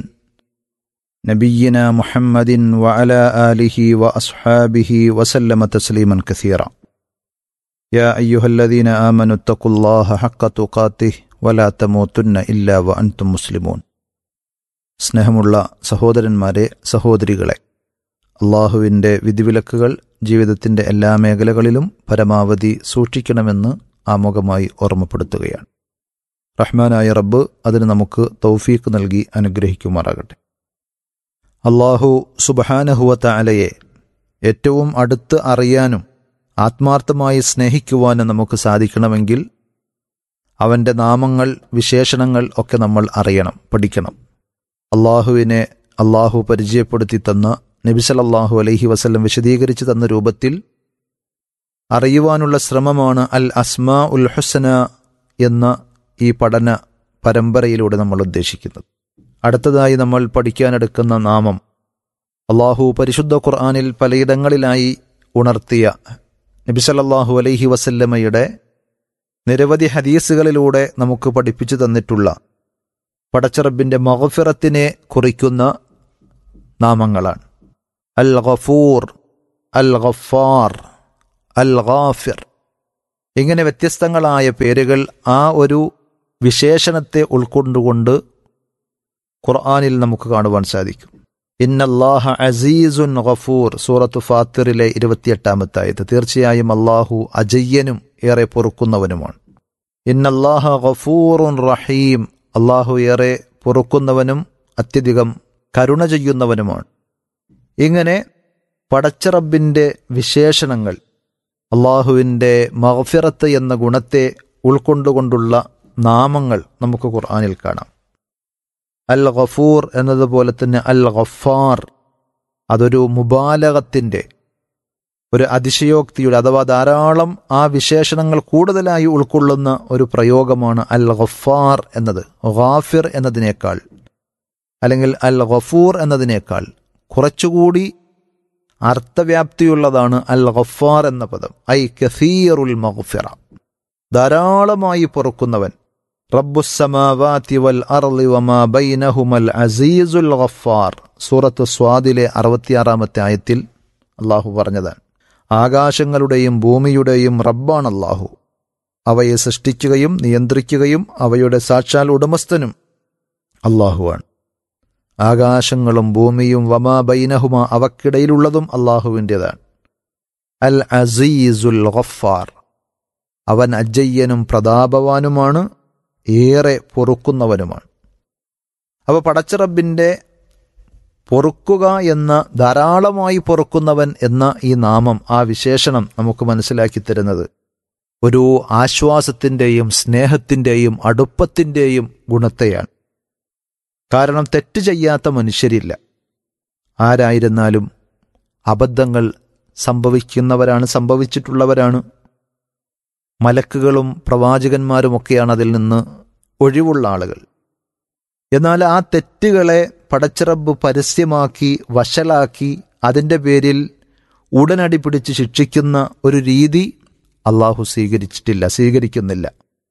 نبينا محمد وعلى آله وأصحابه وسلم تسليما كثيرا يا أيها الذين آمنوا اتقوا الله حق تقاته ولا تموتن إلا وأنتم مسلمون സ്നേഹമുള്ള സഹോദരന്മാരെ സഹോദരികളെ അള്ളാഹുവിൻ്റെ വിധിവിലക്കുകൾ ജീവിതത്തിൻ്റെ എല്ലാ മേഖലകളിലും പരമാവധി സൂക്ഷിക്കണമെന്ന് ആമുഖമായി ഓർമ്മപ്പെടുത്തുകയാണ് റഹ്മാനായ റബ്ബ് അതിന് നമുക്ക് തൗഫീക്ക് നൽകി അനുഗ്രഹിക്കുമാറാകട്ടെ അള്ളാഹു സുബഹാനഹുവത്ത അലയെ ഏറ്റവും അടുത്ത് അറിയാനും ആത്മാർത്ഥമായി സ്നേഹിക്കുവാനും നമുക്ക് സാധിക്കണമെങ്കിൽ അവൻ്റെ നാമങ്ങൾ വിശേഷണങ്ങൾ ഒക്കെ നമ്മൾ അറിയണം പഠിക്കണം അള്ളാഹുവിനെ അള്ളാഹു പരിചയപ്പെടുത്തി തന്ന നബിസലല്ലാഹു അലൈഹി വസല്ലം വിശദീകരിച്ചു തന്ന രൂപത്തിൽ അറിയുവാനുള്ള ശ്രമമാണ് അൽ അസ്മാ ഉൽ ഹുസന എന്ന ഈ പഠന പരമ്പരയിലൂടെ നമ്മൾ ഉദ്ദേശിക്കുന്നത് അടുത്തതായി നമ്മൾ പഠിക്കാനെടുക്കുന്ന നാമം അള്ളാഹു പരിശുദ്ധ ഖുർആാനിൽ പലയിടങ്ങളിലായി ഉണർത്തിയ നബിസലല്ലാഹു അലൈഹി വസല്ലമയുടെ നിരവധി ഹദീസുകളിലൂടെ നമുക്ക് പഠിപ്പിച്ചു തന്നിട്ടുള്ള പടച്ചറബിൻ്റെ മഹഫിറത്തിനെ കുറിക്കുന്ന നാമങ്ങളാണ് അൽ ഗഫൂർ അൽ ഗഫാർ അൽ ഗാഫിർ ഇങ്ങനെ വ്യത്യസ്തങ്ങളായ പേരുകൾ ആ ഒരു വിശേഷണത്തെ ഉൾക്കൊണ്ടുകൊണ്ട് ഖുർആനിൽ നമുക്ക് കാണുവാൻ സാധിക്കും ഇന്നല്ലാഹ അസീസുൻ ഗഫൂർ സൂറത്ത് ഫാത്തിറിലെ ഇരുപത്തിയെട്ടാമത്തെ ആയത് തീർച്ചയായും അള്ളാഹു അജയ്യനും ഏറെ പൊറുക്കുന്നവനുമാണ് ഇന്നല്ലാഹ ഗഫൂറുൻ റഹീം അള്ളാഹു ഏറെ പൊറുക്കുന്നവനും അത്യധികം കരുണ ചെയ്യുന്നവനുമാണ് ഇങ്ങനെ പടച്ചറബിൻ്റെ വിശേഷണങ്ങൾ അള്ളാഹുവിൻ്റെ മഹഫിറത്ത് എന്ന ഗുണത്തെ ഉൾക്കൊണ്ടുകൊണ്ടുള്ള നാമങ്ങൾ നമുക്ക് ഖുർആനിൽ കാണാം അൽ ഗഫൂർ എന്നതുപോലെ തന്നെ അൽ ഗഫാർ അതൊരു മുബാലകത്തിൻ്റെ ഒരു അതിശയോക്തിയുടെ അഥവാ ധാരാളം ആ വിശേഷണങ്ങൾ കൂടുതലായി ഉൾക്കൊള്ളുന്ന ഒരു പ്രയോഗമാണ് അൽ ഗഫാർ എന്നത് ഗാഫിർ എന്നതിനേക്കാൾ അല്ലെങ്കിൽ അൽ ഗഫൂർ എന്നതിനേക്കാൾ കുറച്ചുകൂടി അർത്ഥവ്യാപ്തിയുള്ളതാണ് അൽ ഗഫാർ എന്ന പദം ഐ കസീറുൽ മഗ്ഫിറ ധാരാളമായി പൊറുക്കുന്നവൻ റബ്ബുസമാവാതി വൽ അർളി വമാ ബൈനഹുമൽ അസീസുൽ ഗഫാർ സൂറത്ത് സ്വാദിലെ അറുപത്തിയാറാമത്തെ ആയത്തിൽ അള്ളാഹു പറഞ്ഞതാണ് ആകാശങ്ങളുടെയും ഭൂമിയുടെയും റബ്ബാണ് അള്ളാഹു അവയെ സൃഷ്ടിക്കുകയും നിയന്ത്രിക്കുകയും അവയുടെ സാക്ഷാൽ ഉടമസ്ഥനും അള്ളാഹുവാണ് ആകാശങ്ങളും ഭൂമിയും വമാ ബൈനഹുമ അവക്കിടയിലുള്ളതും അള്ളാഹുവിൻ്റെതാണ് അൽ അസീസുൽ ഗഫാർ അവൻ അജയ്യനും പ്രതാപവാനുമാണ് ഏറെ പൊറുക്കുന്നവനുമാണ് അപ്പോൾ പടച്ചറബിൻ്റെ പൊറുക്കുക എന്ന ധാരാളമായി പൊറുക്കുന്നവൻ എന്ന ഈ നാമം ആ വിശേഷണം നമുക്ക് മനസ്സിലാക്കി തരുന്നത് ഒരു ആശ്വാസത്തിൻ്റെയും സ്നേഹത്തിൻ്റെയും അടുപ്പത്തിൻ്റെയും ഗുണത്തെയാണ് കാരണം തെറ്റ് ചെയ്യാത്ത മനുഷ്യരില്ല ആരായിരുന്നാലും അബദ്ധങ്ങൾ സംഭവിക്കുന്നവരാണ് സംഭവിച്ചിട്ടുള്ളവരാണ് മലക്കുകളും പ്രവാചകന്മാരുമൊക്കെയാണ് അതിൽ നിന്ന് ഒഴിവുള്ള ആളുകൾ എന്നാൽ ആ തെറ്റുകളെ പടച്ചിറബ് പരസ്യമാക്കി വഷളാക്കി അതിൻ്റെ പേരിൽ ഉടനടി പിടിച്ച് ശിക്ഷിക്കുന്ന ഒരു രീതി അള്ളാഹു സ്വീകരിച്ചിട്ടില്ല സ്വീകരിക്കുന്നില്ല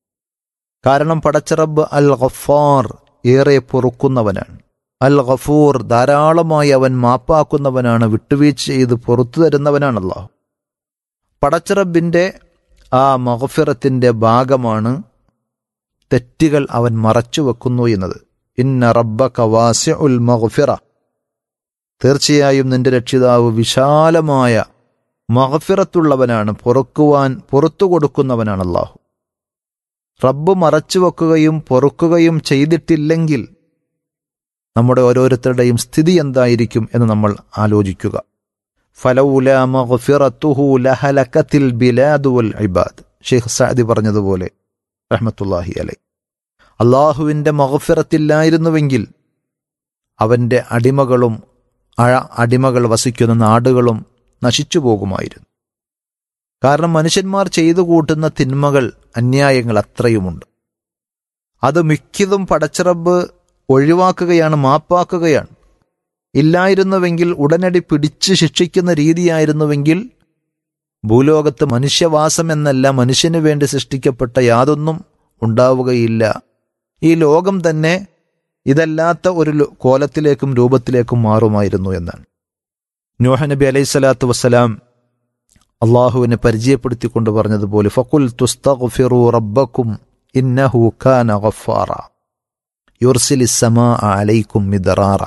കാരണം പടച്ചിറബ് അൽ ഗഫാർ ഏറെ പൊറുക്കുന്നവനാണ് അൽ ഗഫൂർ ധാരാളമായി അവൻ മാപ്പാക്കുന്നവനാണ് വിട്ടുവീഴ്ച ചെയ്ത് പുറത്തു തരുന്നവനാണ് അള്ളാഹു പടച്ചിറബിൻ്റെ ആ മഹഫിറത്തിൻ്റെ ഭാഗമാണ് തെറ്റുകൾ അവൻ മറച്ചു വെക്കുന്നു എന്നത് ഇന്ന റബ്ബ കവാസ്യ ഉൽ മഹഫിറ തീർച്ചയായും നിന്റെ രക്ഷിതാവ് വിശാലമായ മഹഫിറത്തുള്ളവനാണ് പൊറുക്കുവാൻ പുറത്തു കൊടുക്കുന്നവനാണ് അള്ളാഹു റബ്ബ് മറച്ചു വെക്കുകയും പൊറുക്കുകയും ചെയ്തിട്ടില്ലെങ്കിൽ നമ്മുടെ ഓരോരുത്തരുടെയും സ്ഥിതി എന്തായിരിക്കും എന്ന് നമ്മൾ ആലോചിക്കുക ഫലൗല മഗ്ഫിറത്തുഹു ലഹലക്കത്തിൽ ബിലാദു വൽ ഇബാദ് ഷെയ്ഖ് സഅദി പറഞ്ഞതുപോലെ റഹ്മത്തുല്ലാഹി അലൈ അള്ളാഹുവിൻ്റെ മഗ്ഫിറത്തില്ലായിരുന്നുവെങ്കിൽ അവൻ്റെ അടിമകളും അടിമകൾ വസിക്കുന്ന നാടുകളും നശിച്ചു പോകുമായിരുന്നു കാരണം മനുഷ്യന്മാർ ചെയ്തു കൂട്ടുന്ന തിന്മകൾ അന്യായങ്ങൾ അത്രയുമുണ്ട് അത് മിക്കതും പടച്ചിറബ് ഒഴിവാക്കുകയാണ് മാപ്പാക്കുകയാണ് ഇല്ലായിരുന്നുവെങ്കിൽ ഉടനടി പിടിച്ച് ശിക്ഷിക്കുന്ന രീതിയായിരുന്നുവെങ്കിൽ ഭൂലോകത്ത് മനുഷ്യവാസം എന്നല്ല മനുഷ്യന് വേണ്ടി സൃഷ്ടിക്കപ്പെട്ട യാതൊന്നും ഉണ്ടാവുകയില്ല ഈ ലോകം തന്നെ ഇതല്ലാത്ത ഒരു കോലത്തിലേക്കും രൂപത്തിലേക്കും മാറുമായിരുന്നു എന്നാണ് നോഹ നബി അലൈഹി സ്വലാത്തു വസ്സലാം അള്ളാഹുവിനെ പരിചയപ്പെടുത്തിക്കൊണ്ട് പറഞ്ഞതുപോലെ ഫക്കുൽ തുസ്തഗ്ഫിറു റബ്ബക്കും ഇന്നഹു കാന ഗഫാറ യുർസിലി സമാ അലൈക്കും മിദറാറ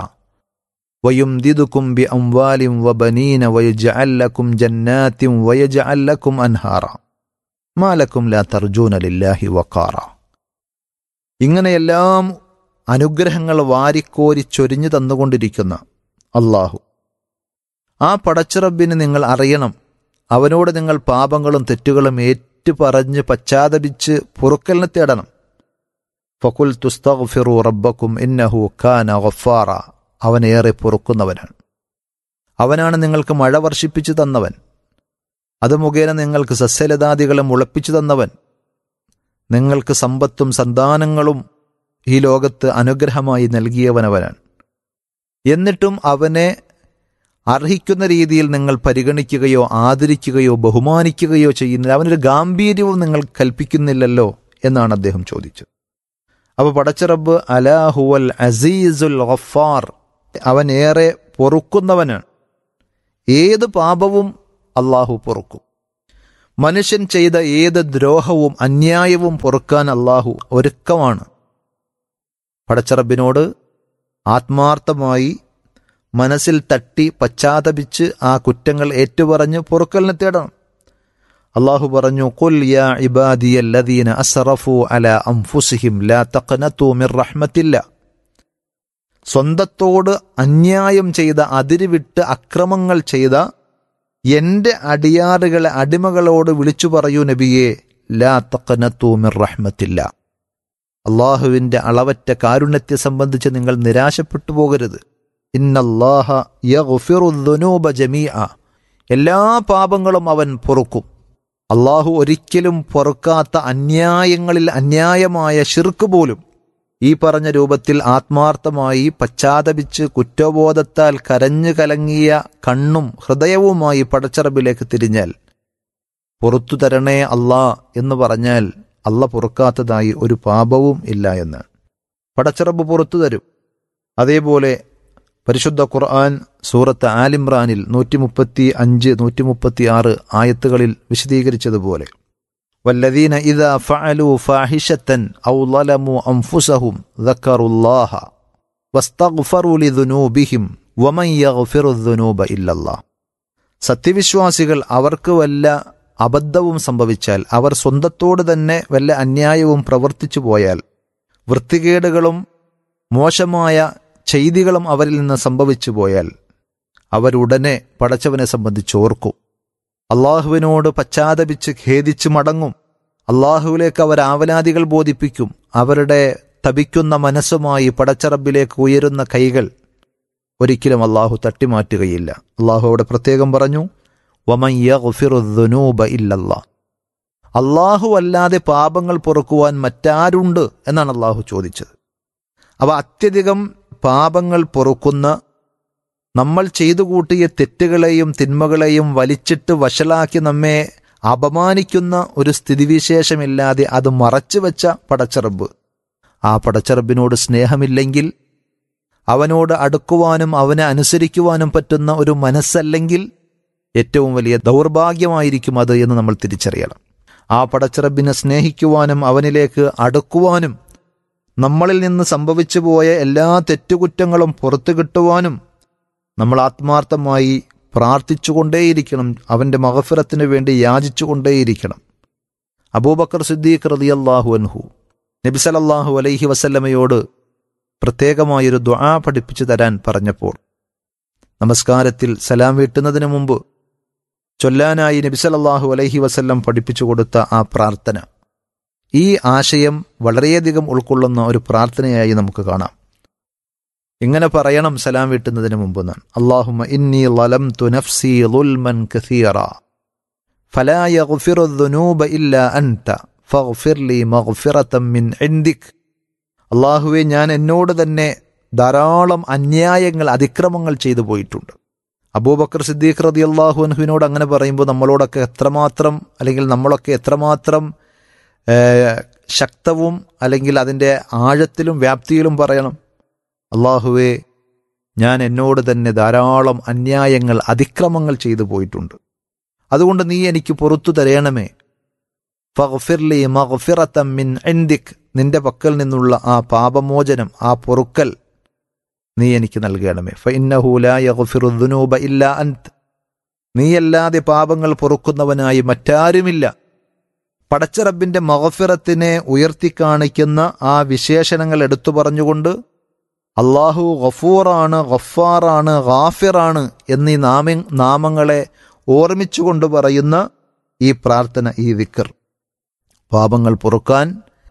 ويمددكم بأموال وبنين ويجعل لكم جنات ويجعل لكم أنهارا ما لكم لا ترجون لله وقارا ഇങ്ങനെയെല്ലാം അനുഗ്രഹങ്ങൾ വാരിക്കോരി ചൊരിഞ്ഞു തന്നുകൊണ്ടിരിക്കുന്ന അള്ളാഹു ആ പടച്ചിറബിന് നിങ്ങൾ അറിയണം അവനോട് നിങ്ങൾ പാപങ്ങളും തെറ്റുകളും ഏറ്റുപറഞ്ഞ് പശ്ചാത്തപിച്ച് പൊറുക്കലിനെ തേടണം ഫക്കുൽ തുസ്തഗ്ഫിറു റബ്ബക്കും ഇന്നഹു ഖാന ഗഫാറ അവൻ ഏറെ പൊറുക്കുന്നവനാണ് അവനാണ് നിങ്ങൾക്ക് മഴ വർഷിപ്പിച്ചു തന്നവൻ അത് മുഖേന നിങ്ങൾക്ക് സസ്യലതാദികളെ മുളപ്പിച്ചു തന്നവൻ നിങ്ങൾക്ക് സമ്പത്തും സന്താനങ്ങളും ഈ ലോകത്ത് അനുഗ്രഹമായി നൽകിയവനവനാണ് എന്നിട്ടും അവനെ അർഹിക്കുന്ന രീതിയിൽ നിങ്ങൾ പരിഗണിക്കുകയോ ആദരിക്കുകയോ ബഹുമാനിക്കുകയോ ചെയ്യുന്നില്ല അവനൊരു ഗാംഭീര്യവും നിങ്ങൾ കൽപ്പിക്കുന്നില്ലല്ലോ എന്നാണ് അദ്ദേഹം ചോദിച്ചത് അപ്പോൾ പടച്ചറബ് അലാഹുവൽ അസീസുൽ ഗഫാർ അവൻ ഏറെ പൊറുക്കുന്നവനാണ് ഏത് പാപവും അള്ളാഹു പൊറുക്കും മനുഷ്യൻ ചെയ്ത ഏത് ദ്രോഹവും അന്യായവും പൊറുക്കാൻ അള്ളാഹു ഒരുക്കമാണ് പടച്ചറബിനോട് ആത്മാർത്ഥമായി മനസ്സിൽ തട്ടി പശ്ചാത്തപിച്ച് ആ കുറ്റങ്ങൾ ഏറ്റുപറഞ്ഞ് പൊറുക്കലിനെ തേടണം അള്ളാഹു പറഞ്ഞു കുൽ യാ ഇബാദിയല്ലദീന അസ്റഫു അല അംഫുസിഹിം ലാ തഖ്നതു മിർ റഹ്മത്തില്ല സ്വന്തത്തോട് അന്യായം ചെയ്ത അതിരുവിട്ട് അക്രമങ്ങൾ ചെയ്ത എന്റെ അടിയാറുകളെ അടിമകളോട് വിളിച്ചു പറയൂ നബിയെ ലാ തഖ്നതു മിർ റഹ്മത്തില്ല അള്ളാഹുവിന്റെ അളവറ്റ കാരുണ്യത്തെ സംബന്ധിച്ച് നിങ്ങൾ നിരാശപ്പെട്ടു പോകരുത് ഇന്നല്ലാഹ യഗ്ഫിറുദ്ദുനൂബ ജമീഅ എല്ലാ പാപങ്ങളും അവൻ പൊറുക്കും അള്ളാഹു ഒരിക്കലും പൊറുക്കാത്ത അന്യായങ്ങളിൽ അന്യായമായ ഷിർക്ക് പോലും ഈ പറഞ്ഞ രൂപത്തിൽ ആത്മാർത്ഥമായി പശ്ചാത്തപിച്ച് കുറ്റബോധത്താൽ കരഞ്ഞു കലങ്ങിയ കണ്ണും ഹൃദയവുമായി പടച്ചറബിലേക്ക് തിരിഞ്ഞാൽ പുറത്തു തരണേ അല്ലാ എന്ന് പറഞ്ഞാൽ അല്ല പൊറുക്കാത്തതായി ഒരു പാപവും ഇല്ല എന്ന് പടച്ചറബ് പുറത്തു തരും അതേപോലെ പരിശുദ്ധ ഖുർആൻ സൂറത്ത് ആലിമ്രാനിൽ നൂറ്റി മുപ്പത്തി അഞ്ച് നൂറ്റി മുപ്പത്തി ആറ് ആയത്തുകളിൽ വിശദീകരിച്ചതുപോലെ വല്ലദീന ഇദാ ഫഅലു ഫാഹിഷത്തൻ ഔ ളലമു അൻഫുസഹും ദക്കറുല്ലാഹ വസ്തഗ്ഫറു ലിദുനൂബിഹിം വമൻ യഗ്ഫിറു ദുനൂബ ഇല്ലല്ലാഹ് സത്യവിശ്വാസികൾ അവർക്ക് വല്ല അബദ്ധവും സംഭവിച്ചാൽ അവർ സ്വന്തത്തോട് തന്നെ വല്ല അന്യായവും പ്രവർത്തിച്ചു പോയാൽ വൃത്തികേടുകളും മോശമായ ചെയ്തികളും അവരിൽ നിന്ന് സംഭവിച്ചു പോയാൽ അവരുടനെ പടച്ചവനെ സംബന്ധിച്ച് ഓർക്കും അള്ളാഹുവിനോട് പശ്ചാത്തപിച്ച് ഖേദിച്ച് മടങ്ങും അള്ളാഹുവിലേക്ക് അവർ ആവലാദികൾ ബോധിപ്പിക്കും അവരുടെ തപിക്കുന്ന മനസ്സുമായി പടച്ചറബിലേക്ക് ഉയരുന്ന കൈകൾ ഒരിക്കലും അള്ളാഹു തട്ടിമാറ്റുകയില്ല അള്ളാഹു അവിടെ പ്രത്യേകം പറഞ്ഞു വമയ്യൂബ ഇല്ലല്ലാ അള്ളാഹു അല്ലാതെ പാപങ്ങൾ പൊറുക്കുവാൻ മറ്റാരുണ്ട് എന്നാണ് അള്ളാഹു ചോദിച്ചത് അവ അത്യധികം പാപങ്ങൾ പൊറുക്കുന്ന നമ്മൾ ചെയ്തു കൂട്ടിയ തെറ്റുകളെയും തിന്മകളെയും വലിച്ചിട്ട് വഷളാക്കി നമ്മെ അപമാനിക്കുന്ന ഒരു സ്ഥിതിവിശേഷമില്ലാതെ അത് മറച്ചുവെച്ച പടച്ചറബ് ആ പടച്ചറബിനോട് സ്നേഹമില്ലെങ്കിൽ അവനോട് അടുക്കുവാനും അവനെ അനുസരിക്കുവാനും പറ്റുന്ന ഒരു മനസ്സല്ലെങ്കിൽ ഏറ്റവും വലിയ ദൗർഭാഗ്യമായിരിക്കും അത് എന്ന് നമ്മൾ തിരിച്ചറിയണം ആ പടച്ചിറബിനെ സ്നേഹിക്കുവാനും അവനിലേക്ക് അടുക്കുവാനും നമ്മളിൽ നിന്ന് സംഭവിച്ചു പോയ എല്ലാ തെറ്റുകുറ്റങ്ങളും പുറത്തു കിട്ടുവാനും നമ്മൾ ആത്മാർത്ഥമായി പ്രാർത്ഥിച്ചുകൊണ്ടേയിരിക്കണം അവൻ്റെ മഹഫിറത്തിന് വേണ്ടി യാചിച്ചുകൊണ്ടേയിരിക്കണം അബൂബക്കർ സിദ്ദീഖ് റളിയല്ലാഹു അൻഹു നബി സല്ലല്ലാഹു അലൈഹി വസല്ലമയോട് പ്രത്യേകമായൊരു ദുആ പഠിപ്പിച്ചു തരാൻ പറഞ്ഞപ്പോൾ നമസ്കാരത്തിൽ സലാം വീട്ടുന്നതിന് മുമ്പ് ചൊല്ലാനായി നബി സല്ലല്ലാഹു അലൈഹി വസല്ലം പഠിപ്പിച്ചു കൊടുത്ത ആ പ്രാർത്ഥന ഈ ആശയം വളരെയധികം ഉൾക്കൊള്ളുന്ന ഒരു പ്രാർത്ഥനയായി നമുക്ക് കാണാം ഇങ്ങനെ പറയണം സലാം വീട്ടുന്നതിന് മുമ്പ് എന്നാണ് അള്ളാഹുമ ഇന്നി ലലം തു നഫ്സി ളുൽമൻ കസീറ ഫലാ യഗ്ഫിറു ദുനൂബ ഇല്ല അൻത ഫഗ്ഫിർ ലി മഗ്ഫിറതം മിൻ ഇൻദിക് അള്ളാഹുവെ ഞാൻ എന്നോട് തന്നെ ധാരാളം അന്യായങ്ങൾ അതിക്രമങ്ങൾ ചെയ്തു പോയിട്ടുണ്ട് അബൂബക്കർ സിദ്ദീഖ് റതി അള്ളാഹു അൻഹുവിനോട് അങ്ങനെ പറയുമ്പോൾ നമ്മളോടൊക്കെ എത്രമാത്രം അല്ലെങ്കിൽ നമ്മളൊക്കെ എത്രമാത്രം ശക്തവും അല്ലെങ്കിൽ അതിൻ്റെ ആഴത്തിലും വ്യാപ്തിയിലും പറയണം അള്ളാഹുവെ ഞാൻ എന്നോട് തന്നെ ധാരാളം അന്യായങ്ങൾ അതിക്രമങ്ങൾ ചെയ്തു പോയിട്ടുണ്ട് അതുകൊണ്ട് നീ എനിക്ക് പുറത്തു തരയണമേ ഫഗ്ഫിർലി മഗ്ഫിറത്തം മിൻ ഇൻദിക് നിന്റെ പക്കൽ നിന്നുള്ള ആ പാപമോചനം ആ പൊറുക്കൽ നീ എനിക്ക് നൽകണമേ ഫഇന്നഹു ലാ യഗ്ഫിറു ദുനൂബ ഇല്ലാ അൻത് നീയല്ലാതെ പാപങ്ങൾ പൊറുക്കുന്നവനായി മറ്റാരുമില്ല പടച്ചറബിന്റെ മഹഫിറത്തിനെ ഉയർത്തിക്കാണിക്കുന്ന ആ വിശേഷണങ്ങൾ എടുത്തു പറഞ്ഞുകൊണ്ട് അള്ളാഹു ഗഫൂറാണ് ഗഫാറാണ് ഗാഫിറാണ് എന്നീ നാമ നാമങ്ങളെ ഓർമ്മിച്ചുകൊണ്ട് പറയുന്ന ഈ പ്രാർത്ഥന ഈ വിക്കർ പാപങ്ങൾ പൊറുക്കാൻ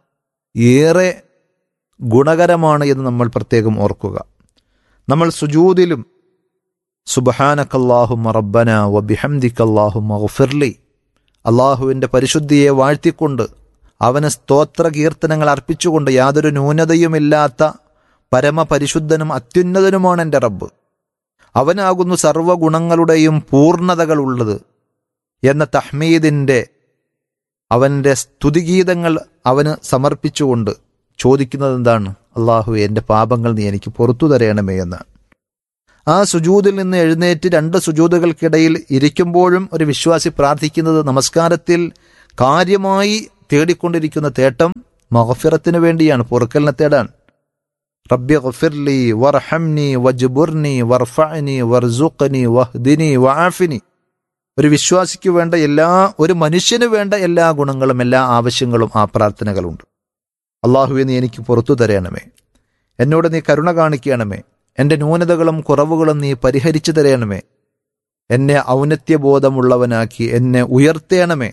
ഏറെ ഗുണകരമാണ് എന്ന് നമ്മൾ പ്രത്യേകം ഓർക്കുക നമ്മൾ സുജൂദിലും സുബഹാനക്കല്ലാഹുമ റബ്ബന വബിഹംദിക്കല്ലാഹു മഗ്ഫിർലി അള്ളാഹുവിൻ്റെ പരിശുദ്ധിയെ വാഴ്ത്തിക്കൊണ്ട് അവന് സ്തോത്ര കീർത്തനങ്ങൾ അർപ്പിച്ചുകൊണ്ട് യാതൊരു ന്യൂനതയുമില്ലാത്ത പരമപരിശുദ്ധനും അത്യുന്നതനുമാണ് എൻ്റെ റബ്ബ് അവനാകുന്നു സർവഗുണങ്ങളുടെയും പൂർണ്ണതകളുള്ളത് എന്ന തഹ്മീദിൻ്റെ അവൻ്റെ സ്തുതിഗീതങ്ങൾ അവന് സമർപ്പിച്ചുകൊണ്ട് ചോദിക്കുന്നത് എന്താണ് അള്ളാഹു എൻ്റെ പാപങ്ങൾ നീ എനിക്ക് പുറത്തു തരയണമേ എന്ന് ആ സുജൂദിൽ നിന്ന് എഴുന്നേറ്റ് രണ്ട് സുജൂദുകൾക്കിടയിൽ ഇരിക്കുമ്പോഴും ഒരു വിശ്വാസി പ്രാർത്ഥിക്കുന്നത് നമസ്കാരത്തിൽ കാര്യമായി തേടിക്കൊണ്ടിരിക്കുന്ന തേട്ടം മഹഫിറത്തിന് വേണ്ടിയാണ് പൊറുക്കലിനെ തേടാൻ റബ്ബി ഗഫിർലി വർഹംനി വജ്ബുർനി വർഫഅനി വർസുഖനി വഹ്ദിനി വആഫിനി ഒരു വിശ്വാസിക്ക് വേണ്ട എല്ലാ ഒരു മനുഷ്യന് വേണ്ട എല്ലാ ഗുണങ്ങളും എല്ലാ ആവശ്യങ്ങളും ആ പ്രാർത്ഥനകളുണ്ട് അള്ളാഹുവെ നീ എനിക്ക് പുറത്തു തരയണമേ എന്നോട് നീ കരുണ കാണിക്കണമേ എൻ്റെ ന്യൂനതകളും കുറവുകളും നീ പരിഹരിച്ചു തരയണമേ എന്നെ ഔന്നത്യബോധമുള്ളവനാക്കി എന്നെ ഉയർത്തേണമേ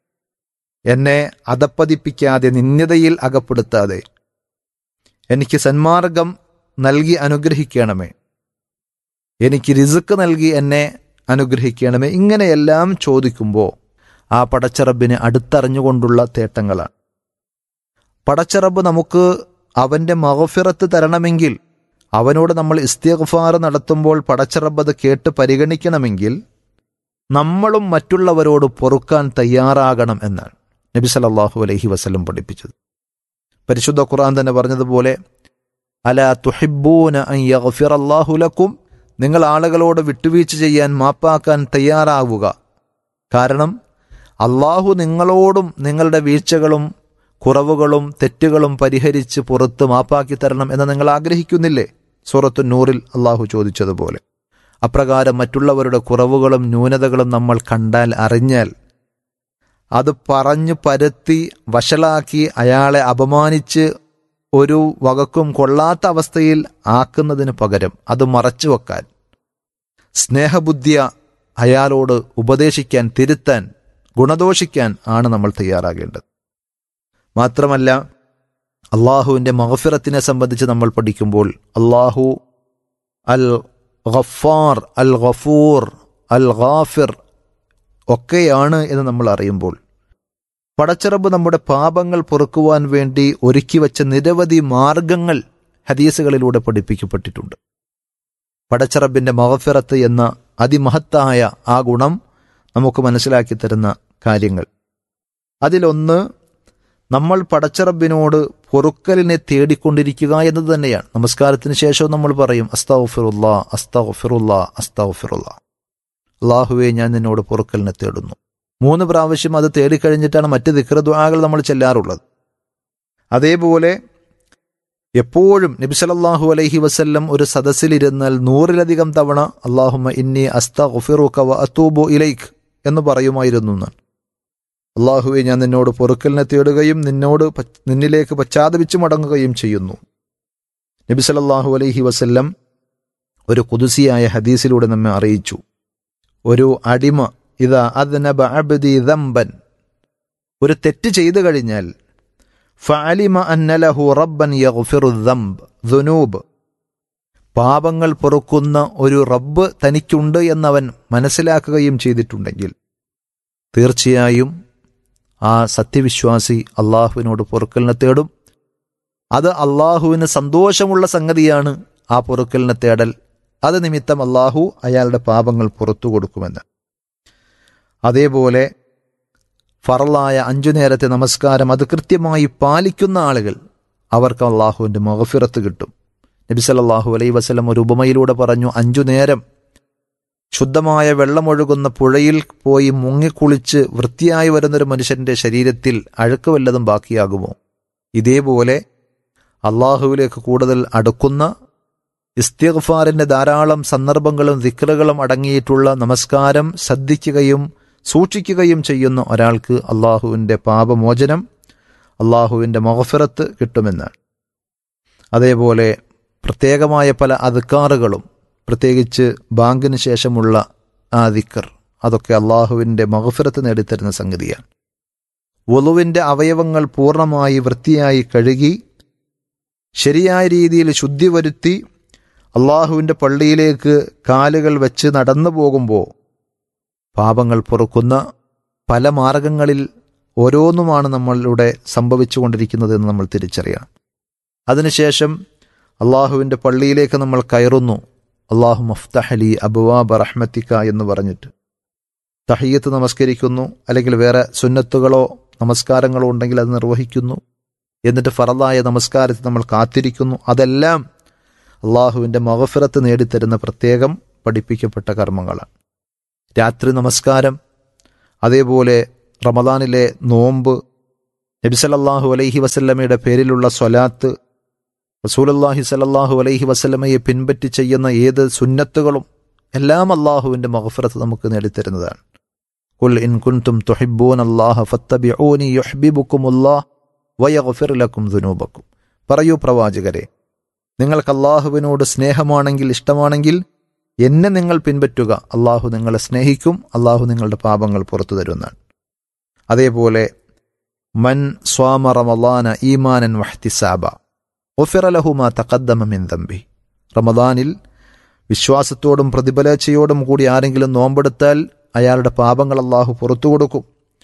എന്നെ അധപ്പതിപ്പിക്കാതെ നിന്ദതയിൽ അകപ്പെടുത്താതെ എനിക്ക് സന്മാർഗം നൽകി അനുഗ്രഹിക്കണമേ എനിക്ക് രിസുക്ക് നൽകി എന്നെ അനുഗ്രഹിക്കണമേ ഇങ്ങനെയെല്ലാം ചോദിക്കുമ്പോൾ ആ പടച്ചറബിനെ അടുത്തറിഞ്ഞുകൊണ്ടുള്ള തേട്ടങ്ങളാണ് പടച്ചറബ് നമുക്ക് അവൻ്റെ മഹഫിറത്ത് തരണമെങ്കിൽ അവനോട് നമ്മൾ ഇസ്തിഗ്ഫാർ നടത്തുമ്പോൾ പടച്ചറബ് അത് കേട്ട് പരിഗണിക്കണമെങ്കിൽ നമ്മളും മറ്റുള്ളവരോട് പൊറുക്കാൻ തയ്യാറാകണം എന്നാണ് നബി സല്ലല്ലാഹു അലൈഹി വസല്ലം പഠിപ്പിച്ചത് പരിശുദ്ധ ഖുർആൻ തന്നെ പറഞ്ഞതുപോലെ അല തുഹിബൂന അൻ യഗ്ഫിറല്ലാഹു ലക്കും നിങ്ങൾ ആളുകളോട് വിട്ടുവീഴ്ച ചെയ്യാൻ മാപ്പാക്കാൻ തയ്യാറാവുക കാരണം അള്ളാഹു നിങ്ങളോടും നിങ്ങളുടെ വീഴ്ചകളും കുറവുകളും തെറ്റുകളും പരിഹരിച്ച് പുറത്ത് മാപ്പാക്കി തരണം എന്ന് നിങ്ങൾ ആഗ്രഹിക്കുന്നില്ലേ സൂറത്തു നൂറിൽ അള്ളാഹു ചോദിച്ചതുപോലെ അപ്രകാരം മറ്റുള്ളവരുടെ കുറവുകളും ന്യൂനതകളും നമ്മൾ കണ്ടാൽ അറിഞ്ഞാൽ അത് പറഞ്ഞു പരത്തി വഷളാക്കി അയാളെ അപമാനിച്ച് ഒരു വകക്കും കൊള്ളാത്ത അവസ്ഥയിൽ ആക്കുന്നതിന് പകരം അത് മറച്ചു വെക്കാൻ സ്നേഹബുദ്ധിയ അയാളോട് ഉപദേശിക്കാൻ തിരുത്താൻ ഗുണദോഷിക്കാൻ ആണ് നമ്മൾ തയ്യാറാകേണ്ടത് മാത്രമല്ല അള്ളാഹുവിൻ്റെ മഹഫിറത്തിനെ സംബന്ധിച്ച് നമ്മൾ പഠിക്കുമ്പോൾ അള്ളാഹു അൽ ഗഫാർ അൽ ഗഫൂർ അൽ ഗാഫിർ ഒക്കെയാണ് എന്ന് നമ്മൾ അറിയുമ്പോൾ പടച്ചിറബ് നമ്മുടെ പാപങ്ങൾ പൊറുക്കുവാൻ വേണ്ടി ഒരുക്കി വച്ച നിരവധി മാർഗങ്ങൾ ഹദീസുകളിലൂടെ പഠിപ്പിക്കപ്പെട്ടിട്ടുണ്ട് പടച്ചിറബിന്റെ മഹഫിറത്ത് എന്ന അതിമഹത്തായ ആ ഗുണം നമുക്ക് മനസ്സിലാക്കി തരുന്ന കാര്യങ്ങൾ അതിലൊന്ന് നമ്മൾ പടച്ചിറബിനോട് പൊറുക്കലിനെ തേടിക്കൊണ്ടിരിക്കുക എന്നത് തന്നെയാണ് നമസ്കാരത്തിന് ശേഷവും നമ്മൾ പറയും അസ്താഫിറുല്ലാ അസ്താഫിറുല്ലാ അസ്താഫിറുല്ലാ അള്ളാഹുവെ ഞാൻ നിന്നോട് പൊറുക്കലിനെ തേടുന്നു മൂന്ന് പ്രാവശ്യം അത് തേടിക്കഴിഞ്ഞിട്ടാണ് മറ്റ് ദിക്രദ്വാകൾ നമ്മൾ ചെല്ലാറുള്ളത് അതേപോലെ എപ്പോഴും നബിസലല്ലാഹു അലൈഹി വസല്ലം ഒരു സദസ്സിലിരുന്നാൽ നൂറിലധികം തവണ അള്ളാഹുമ ഇന്നി അസ്തഫിറുക വ അത്തൂബു ഇലൈഖ് എന്ന് പറയുമായിരുന്നു എന്നാണ് അള്ളാഹുവെ ഞാൻ നിന്നോട് പൊറുക്കലിനെ തേടുകയും നിന്നോട് പ- നിന്നിലേക്ക് പശ്ചാത്തപിച്ചു മടങ്ങുകയും ചെയ്യുന്നു നബി സല്ലല്ലാഹു അലൈഹി വസല്ലം ഒരു കുതുസിയായ ഹദീസിലൂടെ നമ്മെ അറിയിച്ചു ഒരു അടിമ ഇതാ അദ്നബ അബ്ദി ദംബൻ ഒരു തെറ്റ് ചെയ്തു കഴിഞ്ഞാൽ ഫഅലിമ അന്നലഹു റബ്ബൻ യഗ്ഫിറു ദംബ് ദുനൂബ് പാപങ്ങൾ പൊറുക്കുന്ന ഒരു റബ്ബ് തനിക്കുണ്ട് എന്നവൻ മനസ്സിലാക്കുകയും ചെയ്തിട്ടുണ്ടെങ്കിൽ തീർച്ചയായും ആ സത്യവിശ്വാസി അള്ളാഹുവിനോട് പൊറുക്കലിനെ തേടും അത് അള്ളാഹുവിന് സന്തോഷമുള്ള സംഗതിയാണ് ആ പൊറുക്കലിനെ തേടൽ അത് നിമിത്തം അള്ളാഹു അയാളുടെ പാപങ്ങൾ പുറത്തു കൊടുക്കുമെന്ന് അതേപോലെ ഫറലായ അഞ്ചു നേരത്തെ നമസ്കാരം അത് കൃത്യമായി പാലിക്കുന്ന ആളുകൾ അവർക്ക് അള്ളാഹുവിൻ്റെ മഹഫിറത്ത് കിട്ടും നബി സല്ലല്ലാഹു അലൈഹി വസല്ലം ഒരു ഉപമയിലൂടെ പറഞ്ഞു അഞ്ചു നേരം ശുദ്ധമായ വെള്ളമൊഴുകുന്ന പുഴയിൽ പോയി മുങ്ങിക്കുളിച്ച് വൃത്തിയായി വരുന്നൊരു മനുഷ്യന്റെ ശരീരത്തിൽ അഴുക്ക് വല്ലതും ബാക്കിയാകുമോ ഇതേപോലെ അള്ളാഹുവിലേക്ക് കൂടുതൽ അടുക്കുന്ന ഇസ്തിഗ്ഫാറിന്റെ ധാരാളം സന്ദർഭങ്ങളും ദിക്റുകളും അടങ്ങിയിട്ടുള്ള നമസ്കാരം ശ്രദ്ധിക്കുകയും സൂക്ഷിക്കുകയും ചെയ്യുന്ന ഒരാൾക്ക് അള്ളാഹുവിൻ്റെ പാപമോചനം അള്ളാഹുവിൻ്റെ മഹഫിറത്ത് കിട്ടുമെന്നാണ് അതേപോലെ പ്രത്യേകമായ പല അധികാറുകളും പ്രത്യേകിച്ച് ബാങ്കിന് ശേഷമുള്ള ആ ദിക്കർ അതൊക്കെ അള്ളാഹുവിൻ്റെ മഹഫിറത്ത് നേടിത്തരുന്ന സംഗതിയാണ് വലുവിൻ്റെ അവയവങ്ങൾ പൂർണ്ണമായി വൃത്തിയായി കഴുകി ശരിയായ രീതിയിൽ ശുദ്ധി വരുത്തി അള്ളാഹുവിൻ്റെ പള്ളിയിലേക്ക് കാലുകൾ വെച്ച് നടന്നു പോകുമ്പോൾ പാപങ്ങൾ പൊറുക്കുന്ന പല മാർഗങ്ങളിൽ ഓരോന്നുമാണ് നമ്മളിലൂടെ സംഭവിച്ചുകൊണ്ടിരിക്കുന്നത് എന്ന് നമ്മൾ തിരിച്ചറിയണം അതിനുശേഷം അള്ളാഹുവിൻ്റെ പള്ളിയിലേക്ക് നമ്മൾ കയറുന്നു അള്ളാഹു മഫ്തഹലി അബുവാബ റഹ്മത്തിക്ക എന്ന് പറഞ്ഞിട്ട് തഹയ്യത്ത് നമസ്കരിക്കുന്നു അല്ലെങ്കിൽ വേറെ സുന്നത്തുകളോ നമസ്കാരങ്ങളോ ഉണ്ടെങ്കിൽ അത് നിർവഹിക്കുന്നു എന്നിട്ട് ഫറദായ നമസ്കാരത്തിൽ നമ്മൾ കാത്തിരിക്കുന്നു അതെല്ലാം അള്ളാഹുവിൻ്റെ മഹഫിറത്ത് നേടിത്തരുന്ന പ്രത്യേകം പഠിപ്പിക്കപ്പെട്ട കർമ്മങ്ങളാണ് രാത്രി നമസ്കാരം അതേപോലെ റമദാനിലെ നോമ്പ് നബിസലല്ലാഹു അലൈഹി വസല്ലമയുടെ പേരിലുള്ള സ്വലാത്ത് റസൂലല്ലാഹി സലല്ലാഹു അലൈഹി വസല്ലമയെ പിൻപറ്റി ചെയ്യുന്ന ഏത് സുന്നത്തുകളും എല്ലാം അള്ളാഹുവിൻ്റെ മഹഫിറത്ത് നമുക്ക് നേടിത്തരുന്നതാണ് കുൽ ഇൻ കുൻതും തുഹിബൂൻ അല്ലാഹ ഫത്തബിഊനി യുഹ്ബിബുക്കുമുല്ലാഹ് വയഗ്ഫിർ ലക്കും ദുനൂബക്കും പറയൂ പ്രവാചകരെ നിങ്ങൾക്ക് അള്ളാഹുവിനോട് സ്നേഹമാണെങ്കിൽ ഇഷ്ടമാണെങ്കിൽ എന്നെ നിങ്ങൾ പിൻപറ്റുക അള്ളാഹു നിങ്ങളെ സ്നേഹിക്കും അള്ളാഹു നിങ്ങളുടെ പാപങ്ങൾ പുറത്തു തരുന്നതാണ് അതേപോലെ മൻ സ്വാമ റമദാന ഈമാനൻ വഹ്തിസാബ ഒഫിറലഹുമാ തക്കദ്ദമ മിൻ ദമ്പി റമദാനിൽ വിശ്വാസത്തോടും പ്രതിഫലേച്ഛയോടും കൂടി ആരെങ്കിലും നോമ്പെടുത്താൽ അയാളുടെ പാപങ്ങൾ അള്ളാഹു പുറത്തു കൊടുക്കും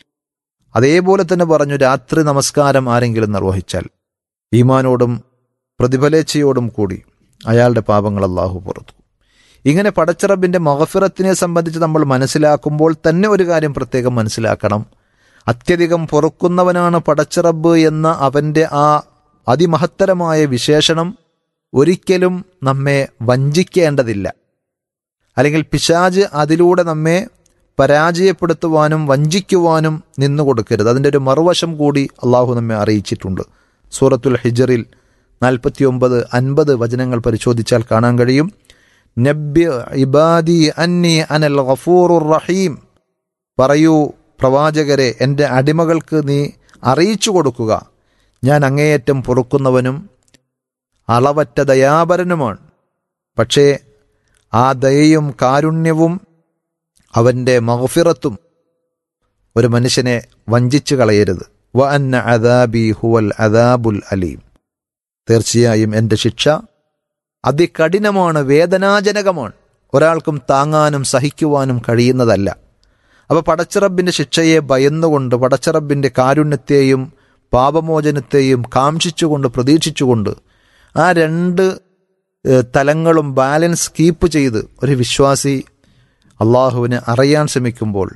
അതേപോലെ തന്നെ പറഞ്ഞു രാത്രി നമസ്കാരം ആരെങ്കിലും നിർവഹിച്ചാൽ ഈമാനോടും പ്രതിഫലേച്ഛയോടും കൂടി അയാളുടെ പാപങ്ങൾ അള്ളാഹു പുറത്തു ഇങ്ങനെ പടച്ചിറബിന്റെ മഹഫിറത്തിനെ സംബന്ധിച്ച് നമ്മൾ മനസ്സിലാക്കുമ്പോൾ തന്നെ ഒരു കാര്യം പ്രത്യേകം മനസ്സിലാക്കണം അത്യധികം പൊറുക്കുന്നവനാണ് പടച്ചിറബ് എന്ന അവന്റെ ആ അതിമഹത്തരമായ വിശേഷണം ഒരിക്കലും നമ്മെ വഞ്ചിക്കേണ്ടതില്ല അല്ലെങ്കിൽ പിശാജ് അതിലൂടെ നമ്മെ പരാജയപ്പെടുത്തുവാനും വഞ്ചിക്കുവാനും നിന്നു കൊടുക്കരുത് അതിൻ്റെ ഒരു മറുവശം കൂടി അള്ളാഹു നമ്മെ അറിയിച്ചിട്ടുണ്ട് സൂറത്തുൽ ഹിജറിൽ നാൽപ്പത്തി ഒമ്പത് അൻപത് വചനങ്ങൾ പരിശോധിച്ചാൽ കാണാൻ കഴിയും നബ്യ ഇബാദി അന്നി അനൽ ഗഫൂറുർ റഹീം പറയൂ പ്രവാചകരെ എൻ്റെ അടിമകൾക്ക് നീ അറിയിച്ചു കൊടുക്കുക ഞാൻ അങ്ങേയറ്റം പൊറുക്കുന്നവനും അളവറ്റ ദയാപരനുമാണ് പക്ഷേ ആ ദയയും കാരുണ്യവും അവൻ്റെ മഹഫിറത്തും ഒരു മനുഷ്യനെ വഞ്ചിച്ചു കളയരുത് വ അന്ന അദാബി ഹുവൽ അദാബുൽ അലീം തീർച്ചയായും എൻ്റെ ശിക്ഷ അതികഠിനമാണ് വേദനാജനകമാണ് ഒരാൾക്കും താങ്ങാനും സഹിക്കുവാനും കഴിയുന്നതല്ല അപ്പോൾ പടച്ചിറബിൻ്റെ ശിക്ഷയെ ഭയന്നുകൊണ്ട് പടച്ചിറബിൻ്റെ കാരുണ്യത്തെയും പാപമോചനത്തെയും കാംക്ഷിച്ചുകൊണ്ട് പ്രതീക്ഷിച്ചുകൊണ്ട് ആ രണ്ട് ഏഹ്, തലങ്ങളും ബാലൻസ് കീപ്പ് ചെയ്ത് ഒരു വിശ്വാസി അള്ളാഹുവിനെ അറിയാൻ ശ്രമിക്കുമ്പോൾ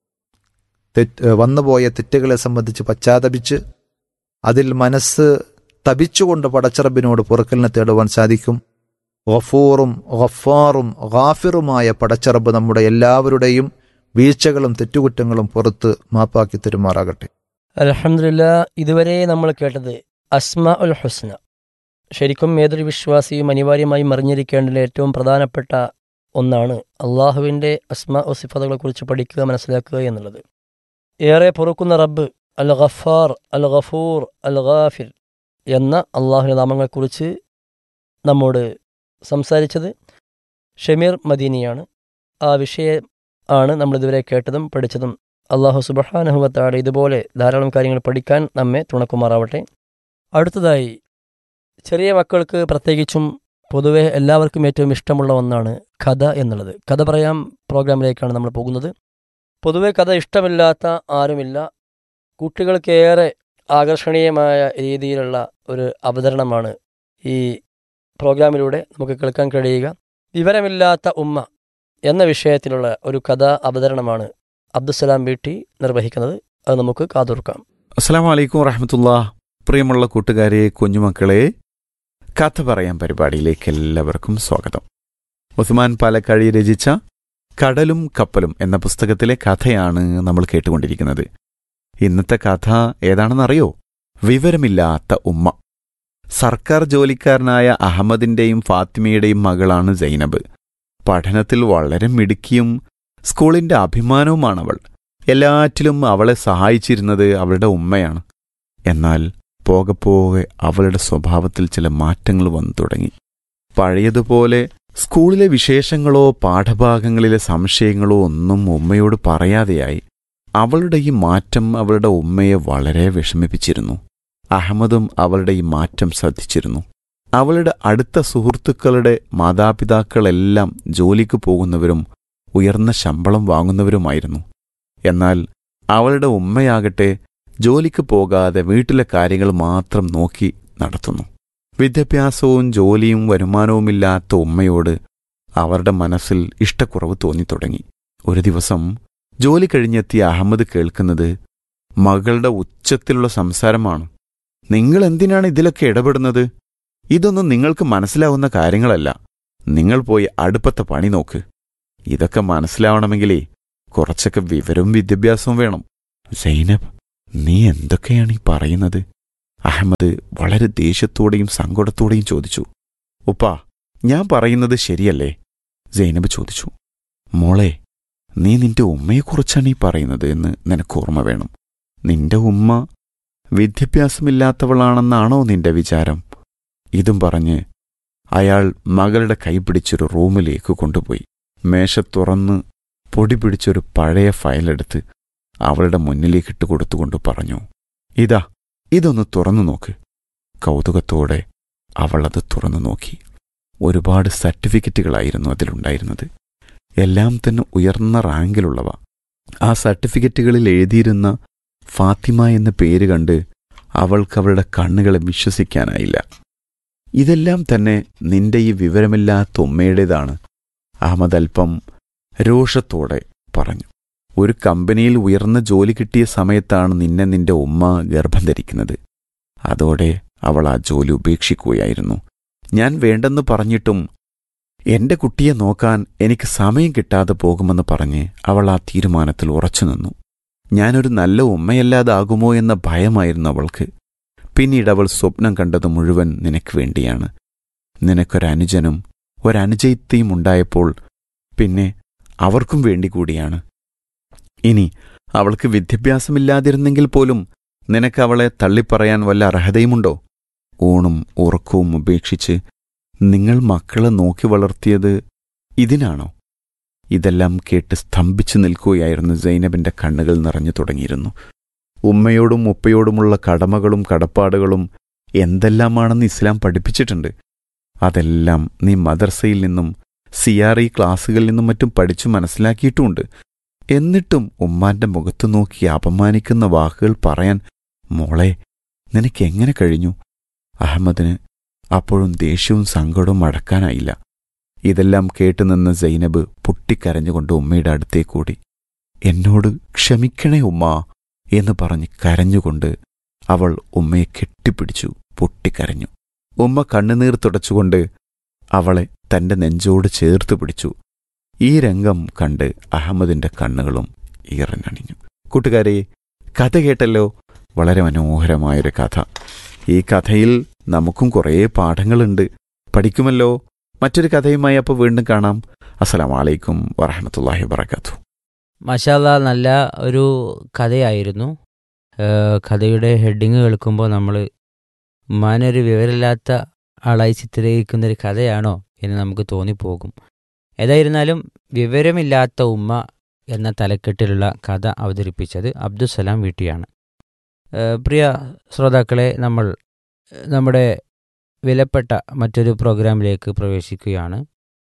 തെറ്റ് ഏഹ്, വന്നുപോയ തെറ്റുകളെ സംബന്ധിച്ച് പശ്ചാത്തപിച്ച് അതിൽ മനസ്സ് തപിച്ചുകൊണ്ട് പടച്ചിറബിനോട് പൊറുക്കലിനെ തേടുവാൻ സാധിക്കും ഗഫൂറും ഗഫാറും ഗാഫിറുമായ പടച്ചിറബ് നമ്മുടെ എല്ലാവരുടെയും വീഴ്ചകളും തെറ്റുകുറ്റങ്ങളും പുറത്ത് മാപ്പാക്കി തരുമാറാകട്ടെ അലഹമില്ല ഇതുവരെ നമ്മൾ കേട്ടത് അസ്മ ഉൽ ഹുസ്ന ശരിക്കും ഏതൊരു വിശ്വാസിയും അനിവാര്യമായും അറിഞ്ഞിരിക്കേണ്ടതിൽ ഏറ്റവും പ്രധാനപ്പെട്ട ഒന്നാണ് അള്ളാഹുവിൻ്റെ അസ്മ ഉ സിഫതകളെക്കുറിച്ച് പഠിക്കുക മനസ്സിലാക്കുക എന്നുള്ളത് ഏറെ പൊറുക്കുന്ന റബ്ബ് അൽ ഗഫാർ അൽ ഗഫൂർ അൽ ഗാഫിർ എന്ന അള്ളാഹുവിൻ്റെ നാമങ്ങളെക്കുറിച്ച് നമ്മോട് സംസാരിച്ചത് ഷമീർ മദീനിയാണ് ആ വിഷയം ആണ് നമ്മൾ ഇതുവരെ കേട്ടതും പഠിച്ചതും അള്ളാഹു സുബഹാനഹുവത്താടെ ഇതുപോലെ ധാരാളം കാര്യങ്ങൾ പഠിക്കാൻ നമ്മെ തുണക്കുമാറാവട്ടെ അടുത്തതായി ചെറിയ മക്കൾക്ക് പ്രത്യേകിച്ചും പൊതുവെ എല്ലാവർക്കും ഏറ്റവും ഇഷ്ടമുള്ള ഒന്നാണ് കഥ എന്നുള്ളത് കഥ പറയാം പ്രോഗ്രാമിലേക്കാണ് നമ്മൾ പോകുന്നത് പൊതുവെ കഥ ഇഷ്ടമില്ലാത്ത ആരുമില്ല കുട്ടികൾക്കേറെ ആകർഷണീയമായ രീതിയിലുള്ള ഒരു അവതരണമാണ് ഈ പ്രോഗ്രാമിലൂടെ നമുക്ക് കേൾക്കാൻ കഴിയുക വിവരമില്ലാത്ത ഉമ്മ എന്ന വിഷയത്തിലുള്ള ഒരു കഥ അവതരണമാണ് അബ്ദുസലാം വീട്ടി നിർവഹിക്കുന്നത് അത് നമുക്ക് കാതോർക്കാം അസ്സാം വലൈക്കും വറഹമത്തുള്ള പ്രിയമുള്ള കൂട്ടുകാരെ കുഞ്ഞുമക്കളെ കഥ പറയാൻ പരിപാടിയിലേക്ക് എല്ലാവർക്കും സ്വാഗതം ഉസ്മാൻ പാലക്കാഴി രചിച്ച കടലും കപ്പലും എന്ന പുസ്തകത്തിലെ കഥയാണ് നമ്മൾ കേട്ടുകൊണ്ടിരിക്കുന്നത് ഇന്നത്തെ കഥ ഏതാണെന്നറിയോ വിവരമില്ലാത്ത ഉമ്മ സർക്കാർ ജോലിക്കാരനായ അഹമ്മദിന്റെയും ഫാത്തിമയുടെയും മകളാണ് സൈനബ് പഠനത്തിൽ വളരെ മിടുക്കിയും സ്കൂളിന്റെ അഭിമാനവുമാണവൾ എല്ലാറ്റിലും അവളെ സഹായിച്ചിരുന്നത് അവളുടെ ഉമ്മയാണ് എന്നാൽ പോകെ പോകെ അവളുടെ സ്വഭാവത്തിൽ ചില മാറ്റങ്ങൾ വന്നു തുടങ്ങി പഴയതുപോലെ സ്കൂളിലെ വിശേഷങ്ങളോ പാഠഭാഗങ്ങളിലെ സംശയങ്ങളോ ഒന്നും ഉമ്മയോട് പറയാതെയായി അവളുടെ ഈ മാറ്റം അവളുടെ ഉമ്മയെ വളരെ വിഷമിപ്പിച്ചിരുന്നു അഹമ്മദും അവളുടെ ഈ മാറ്റം ശ്രദ്ധിച്ചിരുന്നു അവളുടെ അടുത്ത സുഹൃത്തുക്കളുടെ മാതാപിതാക്കളെല്ലാം ജോലിക്ക് പോകുന്നവരും ഉയർന്ന ശമ്പളം വാങ്ങുന്നവരുമായിരുന്നു എന്നാൽ അവളുടെ ഉമ്മയാകട്ടെ ജോലിക്ക് പോകാതെ വീട്ടിലെ കാര്യങ്ങൾ മാത്രം നോക്കി നടത്തുന്നു വിദ്യാഭ്യാസവും ജോലിയും വരുമാനവുമില്ലാത്ത ഉമ്മയോട് അവരുടെ മനസ്സിൽ ഇഷ്ടക്കുറവ് തോന്നിത്തുടങ്ങി ഒരു ദിവസം ജോലി കഴിഞ്ഞെത്തിയ അഹമ്മദ് കേൾക്കുന്നത് മകളുടെ ഉച്ചത്തിലുള്ള സംസാരമാണ് നിങ്ങൾ എന്തിനാണ് ഇതിലൊക്കെ ഇടപെടുന്നത് ഇതൊന്നും നിങ്ങൾക്ക് മനസ്സിലാവുന്ന കാര്യങ്ങളല്ല നിങ്ങൾ പോയി അടുപ്പത്തെ പണി നോക്ക് ഇതൊക്കെ മനസ്സിലാവണമെങ്കിലേ കുറച്ചൊക്കെ വിവരവും വിദ്യാഭ്യാസവും വേണം സൈനബ് നീ എന്തൊക്കെയാണ് ഈ പറയുന്നത് അഹമ്മദ് വളരെ ദേഷ്യത്തോടെയും സങ്കടത്തോടെയും ചോദിച്ചു ഉപ്പാ ഞാൻ പറയുന്നത് ശരിയല്ലേ സൈനബ് ചോദിച്ചു മോളെ നീ നിന്റെ ഉമ്മയെക്കുറിച്ചാണ് ഈ പറയുന്നത് എന്ന് നിനക്ക് ഓർമ്മ വേണം നിന്റെ ഉമ്മ വിദ്യാഭ്യാസമില്ലാത്തവളാണെന്നാണോ നിന്റെ വിചാരം ഇതും പറഞ്ഞ് അയാൾ മകളുടെ കൈ പിടിച്ചൊരു റൂമിലേക്ക് കൊണ്ടുപോയി മേശ തുറന്ന് പൊടി പിടിച്ചൊരു പഴയ ഫയലെടുത്ത് അവളുടെ മുന്നിലേക്ക് ഇട്ട് കൊടുത്തുകൊണ്ട് പറഞ്ഞു ഇതാ ഇതൊന്ന് തുറന്നു നോക്ക് കൗതുകത്തോടെ അവൾ അത് തുറന്നു നോക്കി ഒരുപാട് സർട്ടിഫിക്കറ്റുകളായിരുന്നു അതിലുണ്ടായിരുന്നത് എല്ലാം തന്നെ ഉയർന്ന റാങ്കിലുള്ളവ ആ സർട്ടിഫിക്കറ്റുകളിൽ എഴുതിയിരുന്ന ഫാത്തിമ എന്ന പേര് കണ്ട് അവൾക്ക് അവളുടെ കണ്ണുകളെ വിശ്വസിക്കാനായില്ല ഇതെല്ലാം തന്നെ നിന്റെ ഈ വിവരമില്ലാത്ത ഉമ്മയുടേതാണ് അഹമ്മദ് അല്പം രോഷത്തോടെ പറഞ്ഞു ഒരു കമ്പനിയിൽ ഉയർന്ന ജോലി കിട്ടിയ സമയത്താണ് നിന്നെ നിന്റെ ഉമ്മ ഗർഭം ധരിക്കുന്നത് അതോടെ അവൾ ആ ജോലി ഉപേക്ഷിക്കുകയായിരുന്നു ഞാൻ വേണ്ടെന്ന് പറഞ്ഞിട്ടും എന്റെ കുട്ടിയെ നോക്കാൻ എനിക്ക് സമയം കിട്ടാതെ പോകുമെന്ന് പറഞ്ഞ് അവൾ ആ തീരുമാനത്തിൽ ഉറച്ചുനിന്നു ഞാനൊരു നല്ല ഉമ്മയല്ലാതാകുമോ എന്ന ഭയമായിരുന്നു അവൾക്ക് പിന്നീട് അവൾ സ്വപ്നം കണ്ടത് മുഴുവൻ നിനക്ക് വേണ്ടിയാണ് നിനക്കൊരനുജനും ഒരനുജയത്തെയും ഉണ്ടായപ്പോൾ പിന്നെ അവർക്കും വേണ്ടി കൂടിയാണ് ഇനി അവൾക്ക് വിദ്യാഭ്യാസമില്ലാതിരുന്നെങ്കിൽ പോലും നിനക്ക് അവളെ തള്ളിപ്പറയാൻ വല്ല അർഹതയുമുണ്ടോ ഊണും ഉറക്കവും ഉപേക്ഷിച്ച് നിങ്ങൾ മക്കളെ നോക്കി വളർത്തിയത് ഇതിനാണോ ഇതെല്ലാം കേട്ട് സ്തംഭിച്ചു നിൽക്കുകയായിരുന്നു സൈനബിന്റെ കണ്ണുകൾ നിറഞ്ഞു തുടങ്ങിയിരുന്നു ഉമ്മയോടും ഉപ്പയോടുമുള്ള കടമകളും കടപ്പാടുകളും എന്തെല്ലാമാണെന്ന് ഇസ്ലാം പഠിപ്പിച്ചിട്ടുണ്ട് അതെല്ലാം നീ മദർസയിൽ നിന്നും സിയാറി ക്ലാസ്സുകളിൽ നിന്നും മറ്റും പഠിച്ചു മനസ്സിലാക്കിയിട്ടുമുണ്ട് എന്നിട്ടും ഉമ്മാന്റെ മുഖത്തു നോക്കി അപമാനിക്കുന്ന വാക്കുകൾ പറയാൻ മോളെ നിനക്ക് എങ്ങനെ കഴിഞ്ഞു അഹമ്മദിന് അപ്പോഴും ദേഷ്യവും സങ്കടവും അടക്കാനായില്ല ഇതെല്ലാം കേട്ടുനിന്ന സൈനബ് പൊട്ടിക്കരഞ്ഞുകൊണ്ട് ഉമ്മയുടെ അടുത്തേക്കൂടി എന്നോട് ക്ഷമിക്കണേ ഉമ്മ എന്ന് പറഞ്ഞ് കരഞ്ഞുകൊണ്ട് അവൾ ഉമ്മയെ കെട്ടിപ്പിടിച്ചു പൊട്ടിക്കരഞ്ഞു ഉമ്മ കണ്ണുനീർ തുടച്ചുകൊണ്ട് അവളെ തന്റെ നെഞ്ചോട് ചേർത്ത് പിടിച്ചു ഈ രംഗം കണ്ട് അഹമ്മദിന്റെ കണ്ണുകളും ഈറനണിഞ്ഞു കൂട്ടുകാരെ കഥ കേട്ടല്ലോ വളരെ മനോഹരമായൊരു കഥ ഈ കഥയിൽ നമുക്കും കുറേ പാഠങ്ങളുണ്ട് പഠിക്കുമല്ലോ മറ്റൊരു കഥയുമായി അപ്പോൾ വീണ്ടും കാണാം അസ്സലാമലൈക്കും വറഹമത്തല്ലാഹി വബർക്കാത്തു മഷാല നല്ല ഒരു കഥയായിരുന്നു ഏഹ് കഥയുടെ ഹെഡിങ് കേൾക്കുമ്പോൾ നമ്മൾ ഉമ്മാനൊരു വിവരമില്ലാത്ത ആളായി ചിത്രീകരിക്കുന്ന ഒരു കഥയാണോ എന്ന് നമുക്ക് തോന്നിപ്പോകും ഏതായിരുന്നാലും വിവരമില്ലാത്ത ഉമ്മ എന്ന തലക്കെട്ടിലുള്ള കഥ അവതരിപ്പിച്ചത് അബ്ദുസലാം വീട്ടിയാണ് ഏഹ് പ്രിയ ശ്രോതാക്കളെ നമ്മൾ ഏഹ് നമ്മുടെ വിലപ്പെട്ട മറ്റൊരു പ്രോഗ്രാമിലേക്ക് പ്രവേശിക്കുകയാണ്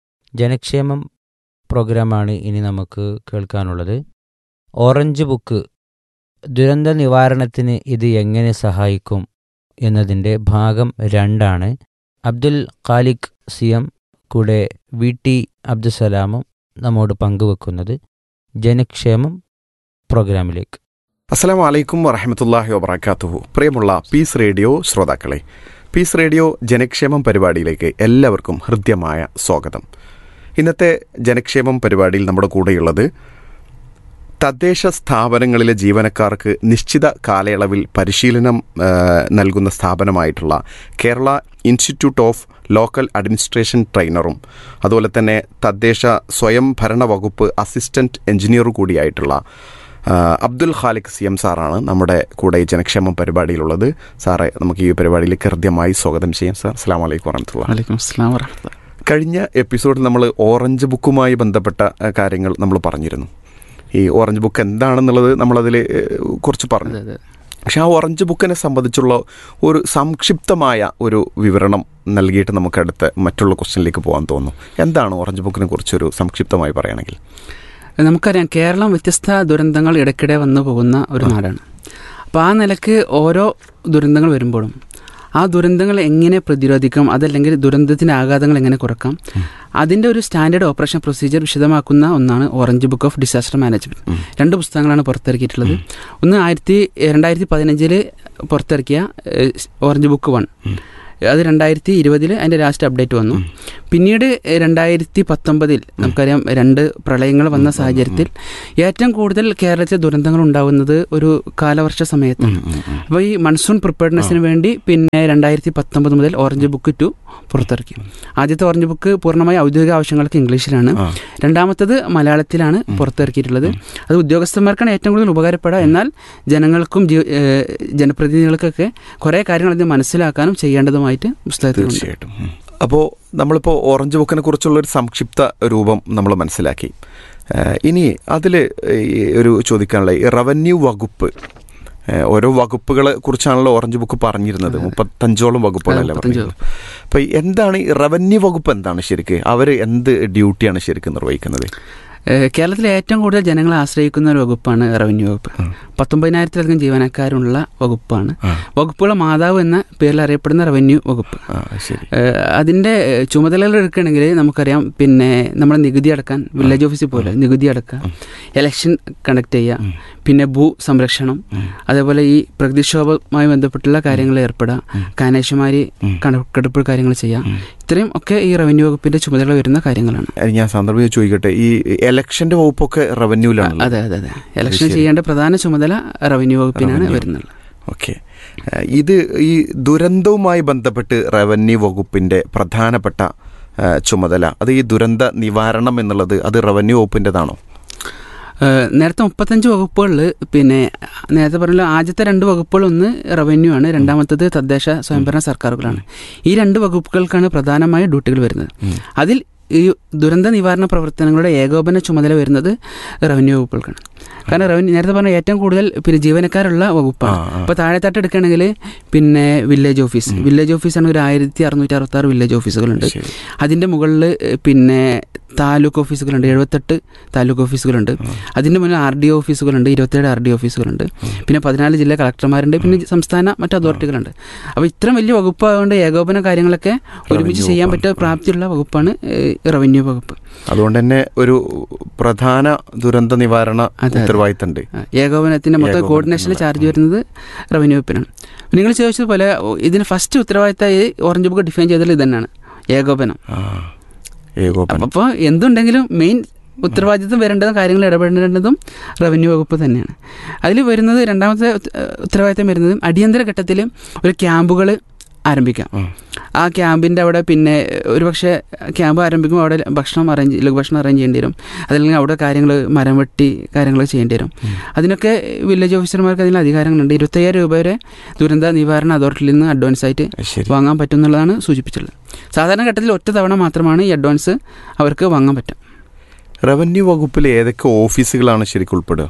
ജനക്ഷേമം പ്രോഗ്രാമാണ് ഇനി നമുക്ക് കേൾക്കാനുള്ളത് ഓറഞ്ച് ബുക്ക് ദുരന്ത നിവാരണത്തിന് ഇത് എങ്ങനെ സഹായിക്കും എന്നതിൻ്റെ ഭാഗം രണ്ടാണ് അബ്ദുൽ ഖാലിഖ് സി എം കൂടെ വി ടി അബ്ദുസലാമും നമ്മോട് പങ്കുവെക്കുന്നത് ജനക്ഷേമം പ്രോഗ്രാമിലേക്ക് അസ്സലാമു അലൈക്കും വറഹമത്തല്ലാഹി വബർക്കാത്തുഹു പ്രിയമുള്ള പീസ് റേഡിയോ ശ്രോതാക്കളെ പീസ് റേഡിയോ ജനക്ഷേമം പരിപാടിയിലേക്ക് എല്ലാവർക്കും ഹൃദ്യമായ സ്വാഗതം ഇന്നത്തെ ജനക്ഷേമം പരിപാടിയിൽ നമ്മുടെ കൂടെയുള്ളത് തദ്ദേശ സ്ഥാപനങ്ങളിലെ ജീവനക്കാർക്ക് നിശ്ചിത കാലയളവിൽ പരിശീലനം ആ, നൽകുന്ന സ്ഥാപനമായിട്ടുള്ള Kerala institute of local administration ട്രെയിനറും അതുപോലെ തന്നെ തദ്ദേശ സ്വയം ഭരണ വകുപ്പ് അസിസ്റ്റന്റ് എഞ്ചിനീയർ കൂടിയായിട്ടുള്ള ആ, അബ്ദുൽ ഖാലിഖ് സി എം സാറാണ് നമ്മുടെ കൂടെ ഈ ജനക്ഷേമം പരിപാടിയിലുള്ളത് സാറെ നമുക്ക് ഈ പരിപാടിയിലേക്ക് ഹൃദ്യമായി സ്വാഗതം ചെയ്യാം സാർ അസ്സാം വലൈക്കും വറഹമത്തുള്ള വലൈക്കും അസ്സലാം വറഹ്മത്തുള്ളാഹി. കഴിഞ്ഞ എപ്പിസോഡിൽ നമ്മൾ ഓറഞ്ച് ബുക്കുമായി ബന്ധപ്പെട്ട അഹ്, കാര്യങ്ങൾ നമ്മൾ പറഞ്ഞിരുന്നു ഈ ഓറഞ്ച് ബുക്ക് എന്താണെന്നുള്ളത് നമ്മളതിൽ കുറച്ച് പറഞ്ഞു അതെ, അതെ. പക്ഷെ ആ ഓറഞ്ച് ബുക്കിനെ സംബന്ധിച്ചുള്ള ഒരു സംക്ഷിപ്തമായ ഒരു വിവരണം നൽകിയിട്ട് നമുക്ക് അടുത്ത മറ്റുള്ള ക്വസ്റ്റ്യനിലേക്ക് പോകാൻ തോന്നുന്നു എന്താണ് ഓറഞ്ച് ബുക്കിനെ കുറിച്ചൊരു സംക്ഷിപ്തമായി പറയുകയാണെങ്കിൽ നമുക്കറിയാം കേരളം വ്യത്യസ്ത ദുരന്തങ്ങൾ ഇടയ്ക്കിടെ വന്നു പോകുന്ന ഒരു നാടാണ് അപ്പോൾ ആ നിലക്ക് ഓരോ ദുരന്തങ്ങൾ വരുമ്പോഴും ആ ദുരന്തങ്ങൾ എങ്ങനെ പ്രതിരോധിക്കാം അതല്ലെങ്കിൽ ദുരന്തത്തിൻ്റെ ആഘാതങ്ങൾ എങ്ങനെ കുറക്കാം അതിൻ്റെ ഒരു സ്റ്റാൻഡേർഡ് ഓപ്പറേഷൻ പ്രൊസീജിയർ വിശദമാക്കുന്ന ഒന്നാണ് orange book of disaster management ഉം. രണ്ട് പുസ്തകങ്ങളാണ് പുറത്തിറക്കിയിട്ടുള്ളത് ഒന്ന് ആയിരത്തി രണ്ടായിരത്തി പതിനഞ്ചില് പുറത്തിറക്കിയ ഏഹ്, ഓറഞ്ച് ബുക്ക് വൺ ഉം. അത് രണ്ടായിരത്തി ഇരുപതിൽ അതിൻ്റെ ലാസ്റ്റ് അപ്ഡേറ്റ് വന്നു പിന്നീട് രണ്ടായിരത്തി പത്തൊമ്പതിൽ നമുക്കറിയാം രണ്ട് പ്രളയങ്ങൾ വന്ന സാഹചര്യത്തിൽ ഏറ്റവും കൂടുതൽ കേരളത്തിൽ ദുരന്തങ്ങൾ ഉണ്ടാകുന്നത് ഒരു കാലവർഷ സമയത്താണ് അപ്പോൾ ഈ മൺസൂൺ പ്രിപ്പയർനെസ്സിന് വേണ്ടി പിന്നെ രണ്ടായിരത്തി പത്തൊമ്പത് മുതൽ ഓറഞ്ച് ബുക്ക് ടു പുറത്തിറക്കി ആദ്യത്തെ ഓറഞ്ച് ബുക്ക് പൂർണ്ണമായി ഔദ്യോഗിക ആവശ്യങ്ങൾക്ക് ഇംഗ്ലീഷിലാണ് ആ. രണ്ടാമത്തത് മലയാളത്തിലാണ് പുറത്തിറക്കിയിട്ടുള്ളത് അത് ഉദ്യോഗസ്ഥന്മാർക്കാണ് ഏറ്റവും കൂടുതൽ ഉപകാരപ്പെടുക എന്നാൽ ജനങ്ങൾക്കും ജീ- ഏഹ് ജനപ്രതിനിധികൾക്കൊക്കെ കുറേ കാര്യങ്ങൾ അതിന് മനസ്സിലാക്കാനും ചെയ്യേണ്ടതുമാമായിട്ട് പുസ്തകത്തിലുണ്ട് തീർച്ചയായിട്ടും അപ്പോൾ നമ്മളിപ്പോൾ ഓറഞ്ച് ബുക്കിനെ കുറിച്ചുള്ള ഒരു സംക്ഷിപ്ത രൂപം നമ്മൾ മനസ്സിലാക്കി ഏഹ് ഇനി അതിൽ ഒരു ചോദിക്കാനുള്ള ഈ റവന്യൂ വകുപ്പ് ഏഹ് ഓരോ വകുപ്പുകളെ കുറിച്ചാണല്ലോ ഓറഞ്ച് ബുക്ക് പറഞ്ഞിരുന്നത് മുപ്പത്തഞ്ചോളം വകുപ്പുകളല്ലേ മുപ്പത്തഞ്ച് പറഞ്ഞത് അപ്പോൾ എന്താണ് ഈ റവന്യൂ വകുപ്പ് എന്താണ് ശരിക്ക് അവർ എന്ത് ഡ്യൂട്ടിയാണ് ശരിക്കും നിർവഹിക്കുന്നത് ഏഹ് കേരളത്തിലെ ഏറ്റവും കൂടുതൽ ജനങ്ങളെ ആശ്രയിക്കുന്ന ഒരു വകുപ്പാണ് റവന്യൂ വകുപ്പ് പത്തൊമ്പതിനായിരത്തിലധികം ജീവനക്കാരുള്ള വകുപ്പാണ് ആ. വകുപ്പുകളുടെ മാതാവ് എന്ന പേരിൽ അറിയപ്പെടുന്ന റവന്യൂ വകുപ്പ് ആ ശരി ഏഹ് അതിൻ്റെ ഏഹ് ചുമതലകൾ എടുക്കുകയാണെങ്കിൽ നമുക്കറിയാം പിന്നെ നമ്മുടെ നികുതി അടക്കാൻ വില്ലേജ് ഓഫീസിൽ പോലെ നികുതി അടക്കുക ഇലക്ഷൻ കണ്ടക്ട് ചെയ്യുക പിന്നെ ഭൂ സംരക്ഷണം അതേപോലെ ഈ പ്രകൃതിക്ഷോഭവുമായി ബന്ധപ്പെട്ടുള്ള കാര്യങ്ങൾ ഏർപ്പെടുക കാനേശുമാരി കണക്കെടുപ്പ് കാര്യങ്ങൾ ചെയ്യുക ഇത്രയും ഒക്കെ ഈ റവന്യൂ വകുപ്പിന്റെ ചുമതല വരുന്ന കാര്യങ്ങളാണ് അത് ഞാൻ സന്ദർഭം ചോദിക്കട്ടെ ഈ എലക്ഷന്റെ വകുപ്പൊക്കെ റവന്യൂലാണ് അതെ അതെ അതെ ഇലക്ഷൻ ശരി. ചെയ്യേണ്ട പ്രധാന ചുമതല റവന്യൂ വകുപ്പിനാണ് റവന്യൂ. വരുന്നത് ഓക്കെ ഏഹ് ഇത് ഈ ദുരന്തവുമായി ബന്ധപ്പെട്ട് റവന്യൂ വകുപ്പിന്റെ പ്രധാനപ്പെട്ട ഏഹ് ചുമതല അത് ഈ ദുരന്ത നിവാരണം എന്നുള്ളത് അത് റവന്യൂ വകുപ്പിൻ്റെതാണോ ഏഹ് നേരത്തെ മുപ്പത്തഞ്ച് വകുപ്പുകളിൽ പിന്നെ നേരത്തെ പറഞ്ഞ ആദ്യത്തെ രണ്ട് വകുപ്പുകൾ ഒന്ന് റവന്യൂ ആണ് രണ്ടാമത്തത് തദ്ദേശ സ്വയംഭരണ സർക്കാരുകളാണ് ഈ രണ്ട് വകുപ്പുകൾക്കാണ് പ്രധാനമായ ഡ്യൂട്ടികൾ വരുന്നത് അതിൽ ഈ ദുരന്ത നിവാരണ പ്രവർത്തനങ്ങളുടെ ഏകോപന ചുമതല വരുന്നത് റവന്യൂ വകുപ്പുകൾക്കാണ് കാരണം റവന്യൂ നേരത്തെ പറഞ്ഞ ഏറ്റവും കൂടുതൽ പിന്നെ ജീവനക്കാരുള്ള വകുപ്പാണ് ആ, ആ. ഇപ്പോൾ താഴെത്തട്ട് എടുക്കുകയാണെങ്കിൽ പിന്നെ വില്ലേജ് ഓഫീസ് വില്ലേജ് ഓഫീസാണ് ഒരു ആയിരത്തി അറുന്നൂറ്റി അറുപത്തി ആറ് വില്ലേജ് ഓഫീസുകളുണ്ട് ശരി. അതിൻ്റെ മുകളിൽ പിന്നെ താലൂക്ക് ഓഫീസുകളുണ്ട് എഴുപത്തെട്ട് താലൂക്ക് ഓഫീസുകളുണ്ട് അതിൻ്റെ മുന്നിൽ ആർ ഡി ഓഫീസുകളുണ്ട് ഇരുപത്തേഴ് ആർ ഡി ഓഫീസുകളുണ്ട് പിന്നെ പതിനാല് ജില്ലാ കളക്ടർമാരുണ്ട് പിന്നെ സംസ്ഥാന മറ്റ് അതോറിറ്റികളുണ്ട് അപ്പോൾ ഇത്രയും വലിയ വകുപ്പായതുകൊണ്ട് ഏകോപന കാര്യങ്ങളൊക്കെ ഒരുമിച്ച് ചെയ്യാൻ വകുപ്പാണ്. പറ്റിയ പ്രാപ്തിയുള്ള വകുപ്പാണ് ഏഹ്, റവന്യൂ വകുപ്പ് അതുകൊണ്ട് തന്നെ ഒരു പ്രധാന ദുരന്ത നിവാരണ അതെ. ഉത്തരവാദിത്തമുണ്ട് ആ, ഏകോപനത്തിൻ്റെ മൊത്തം ഏകോപനത്തിനുള്ള, കോർഡിനേഷനിൽ ചാർജ് വരുന്നത് റവന്യൂ വകുപ്പിനാണ് നിങ്ങൾ ചോദിച്ചതുപോലെ ഓ, ഇതിന് ഫസ്റ്റ് ഉത്തരവാദിത്തമായി ഓറഞ്ച് ബുക്ക് ഡിഫൈൻ ചെയ്തത് ഇത് തന്നെയാണ് ഏകോപനം ആ, ഏകോപനം അപ്പോൾ എന്തുണ്ടെങ്കിലും മെയിൻ ഉത്തരവാദിത്വം വരേണ്ടതും കാര്യങ്ങൾ ഇടപെടേണ്ടതും റവന്യൂ വകുപ്പ് തന്നെയാണ് അതിൽ വരുന്നത് രണ്ടാമത്തെ ഉത്ത- ഉത്തരവാദിത്തം വരുന്നത് അടിയന്തര ഘട്ടത്തിൽ ഒരു ക്യാമ്പുകൾ ആരംഭിക്കാം ആ. ആ ക്യാമ്പിൻ്റെ അവിടെ പിന്നെ ഒരുപക്ഷെ ക്യാമ്പ് ആരംഭിക്കുമ്പോൾ അവിടെ ഭക്ഷണം അറേഞ്ച് ലഘുഭക്ഷണം അറേഞ്ച് ചെയ്യേണ്ടി വരും അതല്ലെങ്കിൽ അവിടെ കാര്യങ്ങൾ മരം വെട്ടി കാര്യങ്ങൾ ചെയ്യേണ്ടി വരും അതിനൊക്കെ വില്ലേജ് ഓഫീസർമാർക്ക് അതിന് അധികാരങ്ങളുണ്ട് ഇരുപത്തയ്യായിരം രൂപ വരെ ദുരന്ത നിവാരണ അതോറിറ്റിയിൽ നിന്ന് അഡ്വാൻസ് ആയിട്ട് ശരി വാങ്ങാൻ പറ്റും എന്നുള്ളതാണ് സൂചിപ്പിച്ചിട്ടുള്ളത് സാധാരണ ഘട്ടത്തിൽ ഒറ്റ തവണ മാത്രമാണ് ഈ അഡ്വാൻസ് അവർക്ക് വാങ്ങാൻ പറ്റുക റവന്യൂ വകുപ്പിൽ ഏതൊക്കെ ഓഫീസുകളാണ് ശരിക്കും ഉൾപ്പെടുക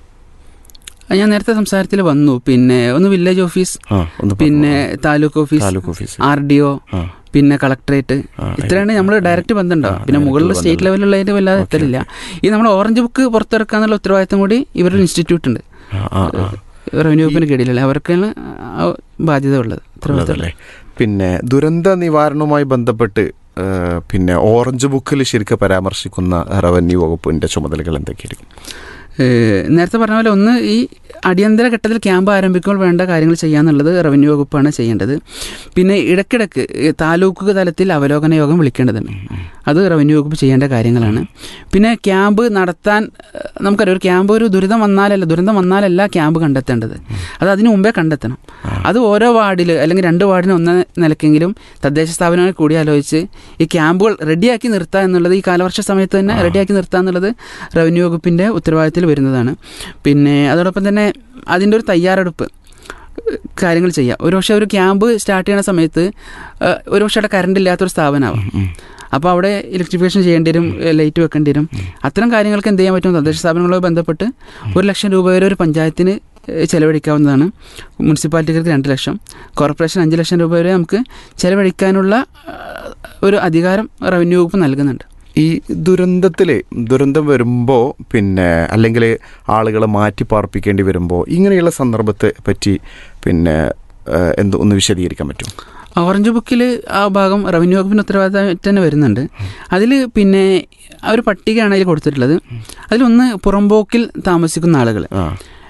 അത് ഞാൻ നേരത്തെ സംസാരത്തിൽ വന്നു പിന്നെ ഒന്ന് വില്ലേജ് ഓഫീസ് ആ ഒന്ന് പിന്നെ പറഞ്ഞോ. Taluk office taluk office R D O ആ. പിന്നെ കളക്ടറേറ്റ് ആ, ഇത്രയാണ് നമ്മൾ ഡയറക്റ്റ് ബന്ധമുണ്ടാവും ആ, പിന്നെ direct മുകളിൽ സ്റ്റേറ്റ് ബന്ധമുണ്ട്. ലെവലിലുള്ളതിന് വല്ലാതെ ഓക്കേ, എത്തലില്ല ഈ നമ്മൾ ഓറഞ്ച് ബുക്ക് പുറത്തിറക്കാന്നുള്ള ഉത്തരവാദിത്തം കൂടി ഇവരുടെ ഇൻസ്റ്റിറ്റ്യൂട്ട് ഉണ്ട് ആ, ആ, ആ. റവന്യൂ വകുപ്പിന് കീഴിലല്ലേ അവർക്കാണ് ആ ബാധ്യത ഉള്ളത് ഉത്തരവാദിത്തം ഉള്ളതല്ലേ പിന്നെ ദുരന്ത നിവാരണവുമായി ബന്ധപ്പെട്ട് ആ, പിന്നെ ഓറഞ്ച് ബുക്കിൽ ശരിക്കും പരാമർശിക്കുന്ന റവന്യൂ വകുപ്പിന്റെ ചുമതലകൾ എന്തൊക്കെയായിരിക്കും ഏഹ് നേരത്തെ പറഞ്ഞ പോലെ ഒന്ന് ഈ അടിയന്തര ഘട്ടത്തിൽ ക്യാമ്പ് ആരംഭിക്കുമ്പോൾ വേണ്ട കാര്യങ്ങൾ ചെയ്യാന്നുള്ളത് റവന്യൂ വകുപ്പാണ് ചെയ്യേണ്ടത് പിന്നെ ഇടയ്ക്കിടയ്ക്ക് ഈ താലൂക്ക് തലത്തിൽ അവലോകന യോഗം വിളിക്കേണ്ടതുണ്ട് അത് റവന്യൂ വകുപ്പ് ചെയ്യേണ്ട കാര്യങ്ങളാണ് പിന്നെ ക്യാമ്പ് നടത്താൻ ഏഹ് നമുക്കറിയാം ഒരു ക്യാമ്പ് ഒരു ദുരിതം വന്നാലല്ല ദുരന്തം വന്നാലല്ല ക്യാമ്പ് കണ്ടെത്തേണ്ടത് അത് അതിനു മുമ്പേ കണ്ടെത്തണം അത് ഓരോ വാർഡിൽ അല്ലെങ്കിൽ രണ്ട് വാർഡിന് ഒന്ന നിലക്കെങ്കിലും തദ്ദേശ സ്ഥാപനങ്ങൾ കൂടി ആലോചിച്ച് ഈ ക്യാമ്പുകൾ റെഡിയാക്കി നിർത്തുക എന്നുള്ളത് ഈ കാലവർഷ സമയത്ത് തന്നെ റെഡിയാക്കി നിർത്തുക എന്നുള്ളത് റവന്യൂ വകുപ്പിൻ്റെ ഉത്തരവാദിത്തത്തിൽ വരുന്നതാണ് പിന്നെ അതോടൊപ്പം തന്നെ അതിൻ്റെ ഒരു തയ്യാറെടുപ്പ് ഏഹ് കാര്യങ്ങൾ ചെയ്യുക ഒരുപക്ഷെ ഒരു ക്യാമ്പ് സ്റ്റാർട്ട് ചെയ്യുന്ന സമയത്ത് ഏഹ് ഒരുപക്ഷെ അവിടെ കറണ്ട് ഇല്ലാത്തൊരു സ്ഥാപനമാവും അപ്പോൾ അവിടെ ഇലക്ട്രിഫിക്കേഷൻ ചെയ്യേണ്ടി വരും ലൈറ്റ് വെക്കേണ്ടി വരും അത്തരം കാര്യങ്ങൾക്ക് എന്ത് ചെയ്യാൻ പറ്റും തദ്ദേശ സ്ഥാപനങ്ങളുമായി ബന്ധപ്പെട്ട് ഒരു ലക്ഷം രൂപ വരെ ഒരു പഞ്ചായത്തിന് ഏഹ് ചെലവഴിക്കാവുന്നതാണ് മുനിസിപ്പാലിറ്റികൾക്ക് രണ്ട് ലക്ഷം കോർപ്പറേഷൻ അഞ്ച് ലക്ഷം രൂപ വരെ നമുക്ക് ചെലവഴിക്കാനുള്ള ഏഹ്, ഒരു അധികാരം റവന്യൂ വകുപ്പ് നൽകുന്നുണ്ട് ഈ ദുരന്തത്തിൽ ദുരന്തം വരുമ്പോൾ പിന്നെ അല്ലെങ്കിൽ ആളുകളെ മാറ്റി പാർപ്പിക്കേണ്ടി വരുമ്പോൾ ഇങ്ങനെയുള്ള സന്ദർഭത്തെ പറ്റി പിന്നെ ആ, എന്ത് ഒന്ന് വിശദീകരിക്കാൻ പറ്റും ഓറഞ്ച് ബുക്കിൽ ആ ഭാഗം റവന്യൂ വകുപ്പിന് ഉത്തരവാദിത്തമായിട്ട് തന്നെ വരുന്നുണ്ട് അതിൽ പിന്നെ ആ ഒരു പട്ടികയാണ് അതിൽ കൊടുത്തിട്ടുള്ളത് അതിലൊന്ന് പുറമ്പോക്കിൽ താമസിക്കുന്ന ആളുകൾ ആ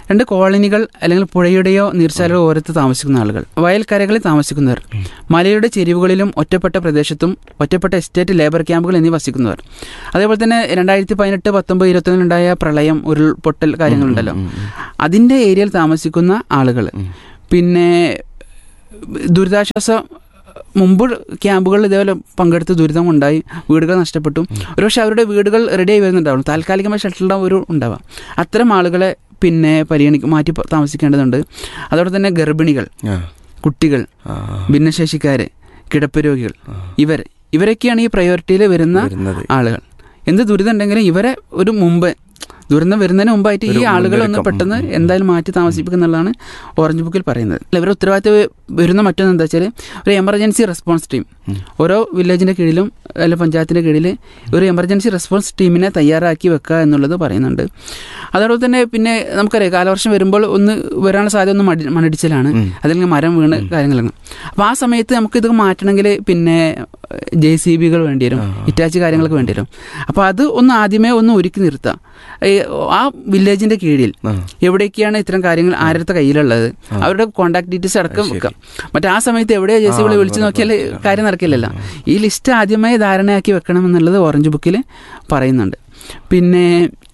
രണ്ട് കോളനികൾ അല്ലെങ്കിൽ പുഴയുടെയോ നീർച്ചാലോ ഓരത്ത് താമസിക്കുന്ന ആളുകൾ വയൽക്കരകളിൽ താമസിക്കുന്നവർ മലയുടെ ചെരിവുകളിലും ഒറ്റപ്പെട്ട പ്രദേശത്തും ഒറ്റപ്പെട്ട എസ്റ്റേറ്റ് ലേബർ ക്യാമ്പുകൾ എന്നിവ വസിക്കുന്നവർ അതേപോലെ തന്നെ രണ്ടായിരത്തി പതിനെട്ട് പത്തൊമ്പത് ഇരുപത്തൊന്നിലുണ്ടായ പ്രളയം ഉരുൾപൊട്ടൽ കാര്യങ്ങളുണ്ടല്ലോ അതിൻ്റെ ഏരിയയിൽ താമസിക്കുന്ന ആളുകൾ പിന്നെ ദുരിതാശ്വാസ മുമ്പ് ക്യാമ്പുകളിൽ ഇതേപോലെ പങ്കെടുത്ത് ദുരിതം ഉണ്ടായി വീടുകൾ നഷ്ടപ്പെട്ടു ഒരുപക്ഷെ അവരുടെ വീടുകൾ റെഡിയായി വരുന്നുണ്ടാവും താൽക്കാലികമായി ഷട്ടിൽ ഒരു ഉണ്ടാവാം അത്തരം ആളുകളെ പിന്നെ പരിഗണിക്കും മാറ്റി പ- താമസിക്കേണ്ടതുണ്ട് അതോടെ തന്നെ ഗർഭിണികൾ ആ, കുട്ടികൾ ആ, ഭിന്നശേഷിക്കാര് കിടപ്പ് രോഗികൾ ഇവർ ഇവരൊക്കെയാണ് ഈ പ്രയോറിറ്റിയിൽ വരുന്ന വരുന്നത് ആളുകൾ എന്ത് ദുരിതം ഉണ്ടെങ്കിലും ഇവരെ ഒരു മുമ്പ് ദുരന്തം വരുന്നതിന് മുമ്പായിട്ട് ഈ ഒരു ആളുകളെ ഒന്ന് മുന്നൊരുക്കം. പെട്ടെന്ന് ഉം, ഉം. എന്തായാലും മാറ്റി താമസിപ്പിക്കുക എന്നുള്ളതാണ് ഓറഞ്ച് ബുക്കിൽ പറയുന്നത് അല്ല, ഇവരുടെ ഉത്തരവാദിത്തം വരുന്ന മറ്റൊന്ന് എന്താ വെച്ചാൽ ഒരു എമർജൻസി റെസ്പോൺസ് ടീം ഉം. ഓരോ വില്ലേജിൻ്റെ കീഴിലും അല്ല പഞ്ചായത്തിൻ്റെ കീഴിൽ ഒരു എമർജൻസി റെസ്പോൺസ് ടീമിനെ തയ്യാറാക്കി വെക്കുക എന്നുള്ളത് പറയുന്നുണ്ട് അതോടൊപ്പം തന്നെ പിന്നെ നമുക്കറിയാം കാലവർഷം വരുമ്പോൾ ഒന്ന് വരാനുള്ള സാധ്യത ഒന്ന് മടി മണ്ണിടിച്ചിലാണ് ഉം. അതില്ലെങ്കിൽ മരം വീണ് കാര്യങ്ങളാണ് അപ്പോൾ ആ സമയത്ത് നമുക്ക് ഇത് മാറ്റണമെങ്കിൽ പിന്നെ ജെ സി ബികൾ വേണ്ടി വരും ആ. ഇറ്റാച്ച് കാര്യങ്ങളൊക്കെ വേണ്ടി വരും അപ്പോൾ അത് ഒന്ന് ആദ്യമേ ഒന്ന് ഒരുക്കി നിർത്താം ഈ ആ വില്ലേജിൻ്റെ കീഴിൽ ആ, എവിടേക്കാണ് ഇത്തരം കാര്യങ്ങൾ ആരുടെ കയ്യിലുള്ളത് അവരുടെ കോൺടാക്ട് ഡീറ്റെയിൽസ് അടക്കം ശരി. വെക്കാം മറ്റേ ആ സമയത്ത് എവിടെയാ ജെ സി ആ, ബിളെ വിളിച്ച് അത് നോക്കിയാൽ മനസ്സിലാക്കാം. കാര്യം നടക്കില്ലല്ലോ ഈ ലിസ്റ്റ് ആദ്യമേ ധാരണയാക്കി വെക്കണം എന്നുള്ളത് ഓറഞ്ച് ബുക്കിൽ പറയുന്നുണ്ട് പിന്നെ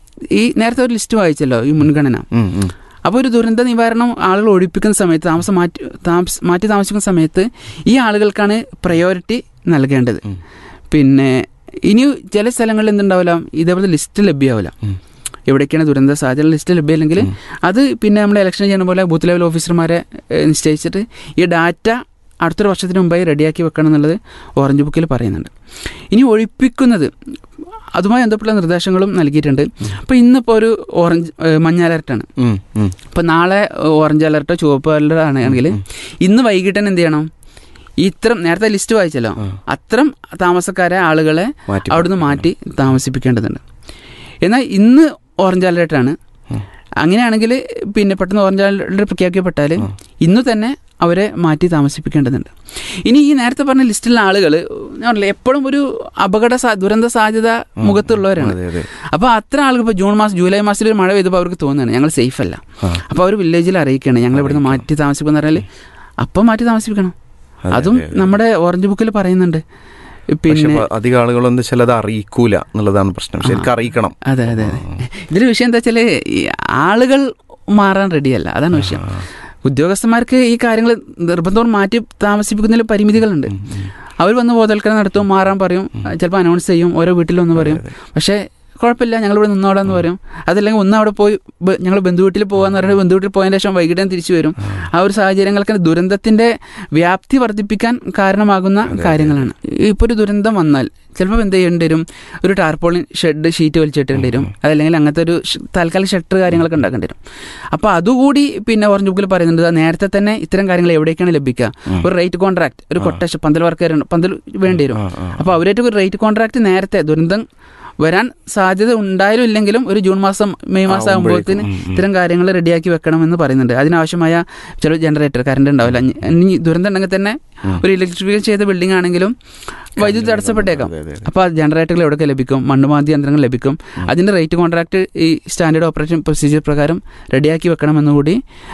ഈ നേരത്തെ ഒരു ലിസ്റ്റ് വായിച്ചല്ലോ ഈ മുൻഗണന ഉം, ഉം. അപ്പോൾ ഒരു ദുരന്ത നിവാരണം ആളുകൾ ഒഴിപ്പിക്കുന്ന സമയത്ത് താമസം മാറ്റി താമസ മാറ്റി താമസിക്കുന്ന സമയത്ത് ഈ ആളുകൾക്കാണ് പ്രയോറിറ്റി നൽകേണ്ടത് ഉം. പിന്നെ ഇനി ചില സ്ഥലങ്ങളിൽ എന്തുണ്ടാവില്ല ഇതേപോലെ ലിസ്റ്റ് ലഭ്യമാവില്ല ഉം. എവിടേക്കാണ് ദുരന്ത സാധ്യത ലിസ്റ്റ് ലഭ്യമില്ലെങ്കിൽ അത് പിന്നെ നമ്മൾ ഇലക്ഷൻ ചെയ്യുന്ന പോലെ ബൂത്ത് ലെവൽ ഓഫീസർമാരെ ഏഹ്, നിശ്ചയിച്ചിട്ട് ഈ ഡാറ്റ അടുത്തൊരു വർഷത്തിന് മുമ്പായി റെഡിയാക്കി വെക്കണം എന്നുള്ളത് ഓറഞ്ച് ബുക്കിൽ പറയുന്നുണ്ട് ഇനി ഒഴിപ്പിക്കുന്നത് അതുമായി ബന്ധപ്പെട്ട നിർദ്ദേശങ്ങളും നൽകിയിട്ടുണ്ട് അപ്പോൾ ഇന്നിപ്പോൾ ഒരു ഓറഞ്ച് ഏഹ്, മഞ്ഞ അലർട്ടാണ് ഉം, ഉം. ഇപ്പം നാളെ ഓറഞ്ച് അലർട്ടോ ചുവപ്പ് അലർട്ടോ ആണെങ്കിൽ ഇന്ന് വൈകിട്ട് തന്നെ എന്ത് ചെയ്യണം ഇത്തരം നേരത്തെ ലിസ്റ്റ് വായിച്ചല്ലോ ആ. അത്തരം താമസക്കാരെ ആളുകളെ മാറ്റി അവിടുന്ന് മാറ്റി താമസിപ്പിക്കേണ്ടതുണ്ട് എന്നാൽ ഇന്ന് ഓറഞ്ച് അലർട്ടാണ് ഉം. അങ്ങനെയാണെങ്കിൽ പിന്നെ പെട്ടെന്ന് ഓറഞ്ച് അലർട്ട് പ്രഖ്യാപിക്കപ്പെട്ടാൽ ഇന്ന് തന്നെ അവരെ മാറ്റി താമസിപ്പിക്കേണ്ടതുണ്ട് ഇനി ഈ നേരത്തെ പറഞ്ഞ ലിസ്റ്റിലുള്ള ആളുകൾ ഞാൻ പറഞ്ഞില്ലേ എപ്പോഴും ഒരു അപകട സാ- ദുരന്ത സാധ്യത മുഖത്തുള്ളവരാണ് അതെ അതെ അപ്പോൾ അത്ര ആൾക്ക് ഇപ്പോൾ ജൂൺ മാസം ജൂലൈ മാസത്തിൽ ഒരു മഴ പെയ്തപ്പോൾ അവർക്ക് തോന്നുകയാണ് ഞങ്ങൾ സേഫ് അല്ല ആ. അപ്പോൾ അവർ വില്ലേജിൽ അറിയിക്കുകയാണ് ഞങ്ങൾ ഇവിടുന്ന് മാറ്റി താമസിക്കുമെന്ന് പറഞ്ഞാൽ അപ്പം മാറ്റി താമസിപ്പിക്കണം അതെ, അതും അതെ, അതെ. നമ്മുടെ ഓറഞ്ച് ബുക്കിൽ പറയുന്നുണ്ട് പക്ഷെ പിന്നെ ഇപ്പൊ അധികം ആളുകളൊന്നും ചിലത് അറിയിക്കൂല എന്നുള്ളതാണ് പ്രശ്നം ശരിക്കും അറിയിക്കണം അതെ അതെ അതെ ഇതിൽ വിഷയം എന്താ വെച്ചാൽ ഈ ആളുകൾ മാറാൻ റെഡിയല്ല അതാണ് വിഷയം ഉദ്യോഗസ്ഥന്മാർക്ക് ഈ കാര്യങ്ങൾ നിർബന്ധവും മാറ്റി താമസിപ്പിക്കുന്നതിൽ പരിമിതികളുണ്ട് അവർ വന്ന് ബോധവൽക്കരണം നടത്തും മാറാൻ പറയും ചിലപ്പോൾ അനൗൺസ് ചെയ്യും ഓരോ വീട്ടിലൊന്ന് പറയും പക്ഷേ കുഴപ്പമില്ല ഞങ്ങൾ ഇവിടെ നിന്നോടാന്ന് പറയും അതല്ലെങ്കിൽ ഒന്ന് അവിടെ പോയി ഞങ്ങൾ ബന്ധുവീട്ടിൽ പോകാന്ന് പറഞ്ഞാൽ ബന്ധുവീട്ടിൽ പോയതിന് ശേഷം വൈകിട്ട് തിരിച്ചു വരും ആ ഒരു സാഹചര്യങ്ങൾക്ക് ദുരന്തത്തിന്റെ വ്യാപ്തി വർദ്ധിപ്പിക്കാൻ കാരണമാകുന്ന കാര്യങ്ങളാണ് ഇപ്പോൾ ഒരു ദുരന്തം വന്നാൽ ചിലപ്പോൾ എന്ത് ചെയ്യേണ്ടി വരും ഒരു ടാർപോളിൻ ഷെഡ് ഷീറ്റ് വലിച്ചിട്ടേണ്ടി വരും അതല്ലെങ്കിൽ അങ്ങനത്തെ ഒരു ഷ്- താൽക്കാലിക ഷട്ടർ കാര്യങ്ങളൊക്കെ ഉണ്ടാക്കേണ്ടി വരും അപ്പോൾ അതുകൂടി പിന്നെ ഓറഞ്ച് ബുക്കിൽ പറയുന്നുണ്ട് അത് നേരത്തെ തന്നെ ഇത്തരം കാര്യങ്ങൾ എവിടേക്കാണ് ലഭിക്കുക ഒരു റേറ്റ് കോൺട്രാക്ട് ഒരു കൊട്ടേഷൻ പന്തൽ വർക്കാരുണ്ട് പന്തൽ വേണ്ടി വരും അപ്പോൾ അവരായിട്ട് ഒരു റേറ്റ് കോൺട്രാക്ട് നേരത്തെ ദുരന്തം വരാൻ സാധ്യത ഉണ്ടായാലും ഇല്ലെങ്കിലും ഒരു ജൂൺ മാസം മെയ് മാസം ആകുമ്പോഴത്തേന് ഇത്തരം കാര്യങ്ങൾ റെഡിയാക്കി വെക്കണമെന്ന് പറയുന്നുണ്ട് അതിനാവശ്യമായ ചില ജനറേറ്റർ കറണ്ട് ഉണ്ടാവില്ല ഇനി- ഇനി ദുരന്തം ഉണ്ടെങ്കിൽ തന്നെ ഒരു ഇലക്ട്രിഫിക്കേഷൻ ചെയ്ത ബിൽഡിംഗ് ആണെങ്കിലും വൈദ്യുതി തടസ്സപ്പെട്ടേക്കാം അപ്പോൾ ആ ജനറേറ്ററുകൾ എവിടെയൊക്കെ ലഭിക്കും മണ്ണുമാന്തി യന്ത്രങ്ങൾ ലഭിക്കും അതിൻ്റെ റേറ്റ് കോൺട്രാക്ട് ഈ സ്റ്റാൻഡേർഡ് ഓപ്പറേഷൻ പ്രൊസീജിയർ പ്രകാരം റെഡിയാക്കി വെക്കണമെന്നുകൂടി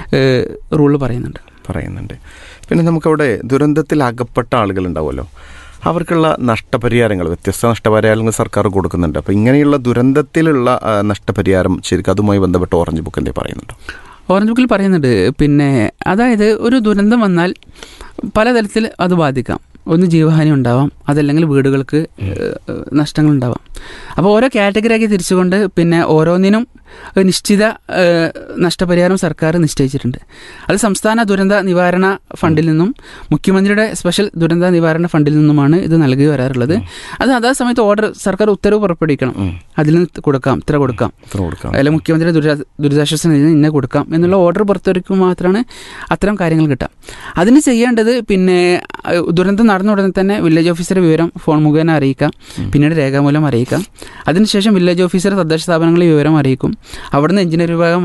റൂള് പറയുന്നുണ്ട് പറയുന്നുണ്ട് പിന്നെ നമുക്കവിടെ ദുരന്തത്തിൽ അകപ്പെട്ട ആളുകൾ ഉണ്ടാവുമല്ലോ അവർക്കുള്ള നഷ്ടപരിഹാരങ്ങൾ വ്യത്യസ്ത നഷ്ടപരിഹാരങ്ങൾ സർക്കാർ കൊടുക്കുന്നുണ്ട് അപ്പോൾ ഇങ്ങനെയുള്ള ദുരന്തത്തിലുള്ള ആ, നഷ്ടപരിഹാരം ശരിക്കും അതുമായി ബന്ധപ്പെട്ട് ഓറഞ്ച് ബുക്ക് എന്തേ പറയുന്നുണ്ടോ ഓറഞ്ച് ബുക്കിൽ പറയുന്നുണ്ട് പിന്നെ അതായത് ഒരു ദുരന്തം വന്നാൽ പലതരത്തിൽ അത് ബാധിക്കാം ഒന്ന് ജീവഹാനി ഉണ്ടാവാം അതല്ലെങ്കിൽ വീടുകൾക്ക് ഏഹ്, നഷ്ടങ്ങൾ ഉണ്ടാവാം അപ്പോൾ ഓരോ കാറ്റഗറിയാക്കി തിരിച്ചുകൊണ്ട് പിന്നെ ഓരോന്നിനും ഒരു നിശ്ചിത ഏഹ്, നഷ്ടപരിഹാരം സർക്കാർ നിശ്ചയിച്ചിട്ടുണ്ട് അത് സംസ്ഥാന ദുരന്ത നിവാരണ ഫണ്ടിൽ നിന്നും മുഖ്യമന്ത്രിയുടെ സ്പെഷ്യൽ ദുരന്ത നിവാരണ ഫണ്ടിൽ നിന്നുമാണ് ഇത് നൽകി വരാറുള്ളത് അത് അതാ സമയത്ത് ഓർഡർ സർക്കാർ ഉത്തരവ് പുറപ്പെടുവിക്കണം അതിൽ നിന്ന് കൊടുക്കാം ഇത്ര കൊടുക്കാം ഇത്ര കൊടുക്കാം അല്ലെങ്കിൽ മുഖ്യമന്ത്രി ദുരിതാ ദുരിതാശ്വാസ നിധിയിൽ ഇന്ന കൊടുക്കാം എന്നുള്ള ഓർഡർ പുറത്തിറക്കുമ്പോൾ മാത്രമാണ് അത്തരം കാര്യങ്ങൾ കിട്ടുക അതിന് ചെയ്യേണ്ടത് പിന്നെ അഹ് ദുരന്തം നടന്ന ഉടനെ തന്നെ വില്ലേജ് ഓഫീസറെ വിവരം ഫോൺ മുഖേന അറിയിക്കാം പിന്നീട് രേഖാമൂലം അറിയിക്കാം അതിനുശേഷം വില്ലേജ് ഓഫീസർ തദ്ദേശ സ്ഥാപനങ്ങളെ വിവരം അറിയിക്കും അവിടുന്ന് എഞ്ചിനീയർ വിഭാഗം വന്ന്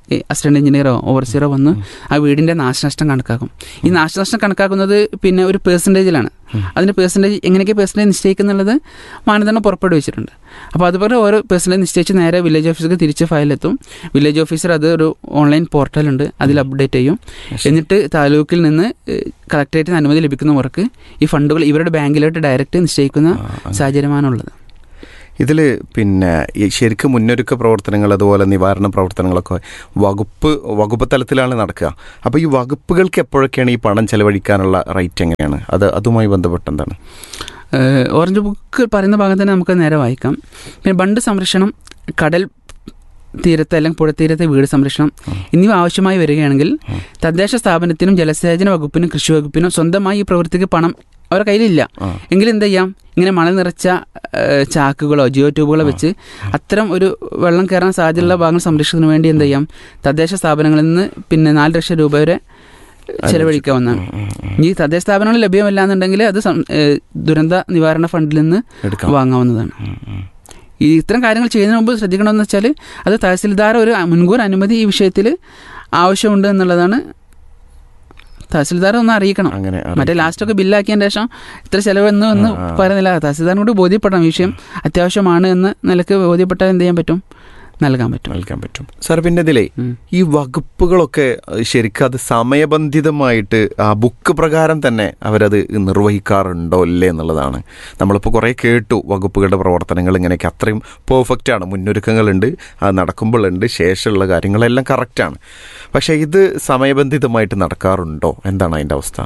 അസിസ്റ്റന്റ് എഞ്ചിനീയറോ ഓവർസിയറോ വന്ന് ആ വീടിന്റെ നാശനഷ്ടം കണക്കാക്കും ഈ നാശനഷ്ടം കണക്കാക്കുന്നത് പിന്നെ ഒരു പേഴ്സൻറ്റേജിലാണ് അതിന്റെ പേഴ്സൻറ്റേജ് എങ്ങനെയൊക്കെ പേഴ്സൻറ്റേജ് നിശ്ചയിക്കുന്നുള്ളത് മാനദണ്ഡം പുറപ്പെടുവിച്ചിട്ടുണ്ട് അപ്പോൾ അതുപോലെ ഓരോ പേഴ്സൻറ്റേജ് നിശ്ചയിച്ച് നേരെ വില്ലേജ് ഓഫീസർക്ക് തിരിച്ച് ഫയലെത്തും വില്ലേജ് ഓഫീസർ അത് ഒരു ഓൺലൈൻ പോർട്ടലുണ്ട് അതിൽ അപ്ഡേറ്റ് ചെയ്യും എന്നിട്ട് താലൂക്കിൽ നിന്ന് കളക്ടറേറ്റിന് അനുമതി ലഭിക്കുന്നവർക്ക് ഈ ഫണ്ടുകൾ ഇവരുടെ ബാങ്കിലോട്ട് ഡയറക്റ്റ് നിശ്ചയിക്കുന്ന സാഹചര്യമാണുള്ളത് ഇതിൽ പിന്നെ ഈ ശരിക്കും മുന്നൊരുക്ക പ്രവർത്തനങ്ങൾ അതുപോലെ നിവാരണ പ്രവർത്തനങ്ങളൊക്കെ വകുപ്പ് വകുപ്പ് തലത്തിലാണ് നടക്കുക അപ്പോൾ ഈ വകുപ്പുകൾക്ക് എപ്പോഴൊക്കെയാണ് ഈ പണം ചെലവഴിക്കാനുള്ള റേറ്റ് എങ്ങനെയാണ് അത് അതുമായി ബന്ധപ്പെട്ട് എന്താണ് ഏഹ് ഓറഞ്ച് ബുക്ക് പറയുന്ന ഭാഗം തന്നെ നമുക്ക് നേരെ വായിക്കാം പിന്നെ ബണ്ട് സംരക്ഷണം കടൽ തീരത്ത് അല്ലെങ്കിൽ പുഴത്തീരത്തെ വീട് സംരക്ഷണം എന്നിവ ആവശ്യമായി വരികയാണെങ്കിൽ തദ്ദേശ സ്ഥാപനത്തിനും ജലസേചന വകുപ്പിനും കൃഷി വകുപ്പിനും സ്വന്തമായി ഈ പ്രവൃത്തിക്ക് പണം അവരുടെ കയ്യിലില്ല ആ. എങ്കിൽ എന്ത് ചെയ്യാം ഇങ്ങനെ മണൽ നിറച്ച ഏഹ്, ചാക്കുകളോ ജിയോ ട്യൂബുകളോ വെച്ച് അത്തരം ഒരു വെള്ളം കയറാൻ സാധ്യതയുള്ള ഭാഗങ്ങൾ സംരക്ഷണത്തിന് വേണ്ടി എന്ത് ചെയ്യാം തദ്ദേശ സ്ഥാപനങ്ങളിൽ നിന്ന് പിന്നെ നാല് ലക്ഷം രൂപ വരെ ചെലവഴിക്കാവുന്നതാണ് ഈ തദ്ദേശ സ്ഥാപനങ്ങൾ ലഭ്യമല്ല എന്നുണ്ടെങ്കിൽ അത് സം- ഏഹ്, ദുരന്ത നിവാരണ ഫണ്ടിൽ നിന്ന് എടുക്കാം വാങ്ങാവുന്നതാണ് ഈ ഇത്തരം കാര്യങ്ങൾ ചെയ്യുന്നതിന് മുമ്പ് ശ്രദ്ധിക്കണമെന്ന് വെച്ചാൽ അത് തഹസിൽദാർ ഒരു മുൻകൂർ അനുമതി ഈ വിഷയത്തിൽ ആവശ്യമുണ്ട് എന്നുള്ളതാണ് തഹസിൽദാർ ഒന്ന് അറിയിക്കണം അങ്ങനെ മറ്റേ ലാസ്റ്റൊക്കെ ബില്ലാക്കിയതിന് ശേഷം ഇത്ര ചെലവ് എന്ന് എന്ന് ആ, ആ. പറയുന്നില്ല തഹസിൽദാറിന് കൂടി ബോധ്യപ്പെടണം ഈ വിഷയം അത്യാവശ്യമാണ് എന്ന് നിലക്ക് ബോധ്യപ്പെട്ടാൽ എന്ത് ചെയ്യാൻ പറ്റും നൽകാൻ പറ്റും നൽകാൻ പറ്റും സാർ പിന്നെ ഇതിലേ ഉം. ഈ വകുപ്പുകളൊക്കെ അഹ് ശരിക്കും അത് സമയബന്ധിതമായിട്ട് ആ ബുക്ക് പ്രകാരം തന്നെ അവരത് നിർവഹിക്കാറുണ്ടോ ഇല്ലേ എന്നുള്ളതാണ് നമ്മളിപ്പോൾ കുറേ കേട്ടു വകുപ്പുകളുടെ പ്രവർത്തനങ്ങൾ ഇങ്ങനെയൊക്കെ അത്രയും പെർഫെക്റ്റ് ആണ് മുന്നൊരുക്കങ്ങളുണ്ട് അത് നടക്കുമ്പോഴുണ്ട് ശേഷമുള്ള കാര്യങ്ങളെല്ലാം കറക്റ്റാണ് പക്ഷേ ഇത് സമയബന്ധിതമായിട്ട് നടക്കാറുണ്ടോ എന്താണ് അതിൻ്റെ അവസ്ഥ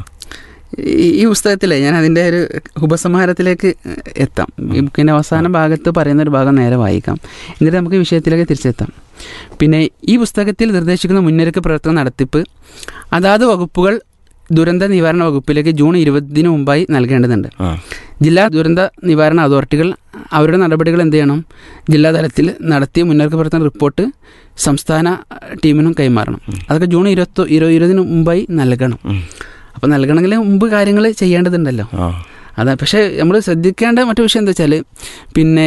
ഈ ഈ പുസ്തകത്തിലെ ഞാൻ അതിൻ്റെ ഒരു ഉപസംഹാരത്തിലേക്ക് എത്താം ഈ ബുക്കിൻ്റെ അവസാന ഭാഗത്ത് പറയുന്ന ഒരു ഭാഗം നേരെ വായിക്കാം എന്നിട്ട് നമുക്ക് ഈ വിഷയത്തിലേക്ക് തിരിച്ചെത്താം പിന്നെ ഈ പുസ്തകത്തിൽ നിർദ്ദേശിക്കുന്ന മുന്നൊരുക്ക പ്രവർത്തന നടത്തിപ്പ് അതാത് വകുപ്പുകൾ ദുരന്ത നിവാരണ വകുപ്പിലേക്ക് ജൂൺ ഇരുപതിന് മുമ്പായി നൽകേണ്ടതുണ്ട് ആ ജില്ലാ ദുരന്ത നിവാരണ അതോറിറ്റികൾ അവരുടെ നടപടികൾ എന്ത് ചെയ്യണം ജില്ലാതലത്തിൽ നടത്തിയ മുന്നൊരുക്ക പ്രവർത്തന റിപ്പോർട്ട് സംസ്ഥാന ടീമിനും കൈമാറണം അതൊക്കെ ജൂൺ ഇരുപത്തി ഇരുപത് ഇരുപതിന് മുമ്പായി നൽകണം ഉം. അപ്പോൾ നൽകണമെങ്കിൽ മുമ്പ് കാര്യങ്ങൾ ചെയ്യേണ്ടതുണ്ടല്ലോ ആ അതാ പക്ഷേ നമ്മൾ ശ്രദ്ധിക്കേണ്ട മറ്റു വിഷയം എന്താ വെച്ചാൽ പിന്നെ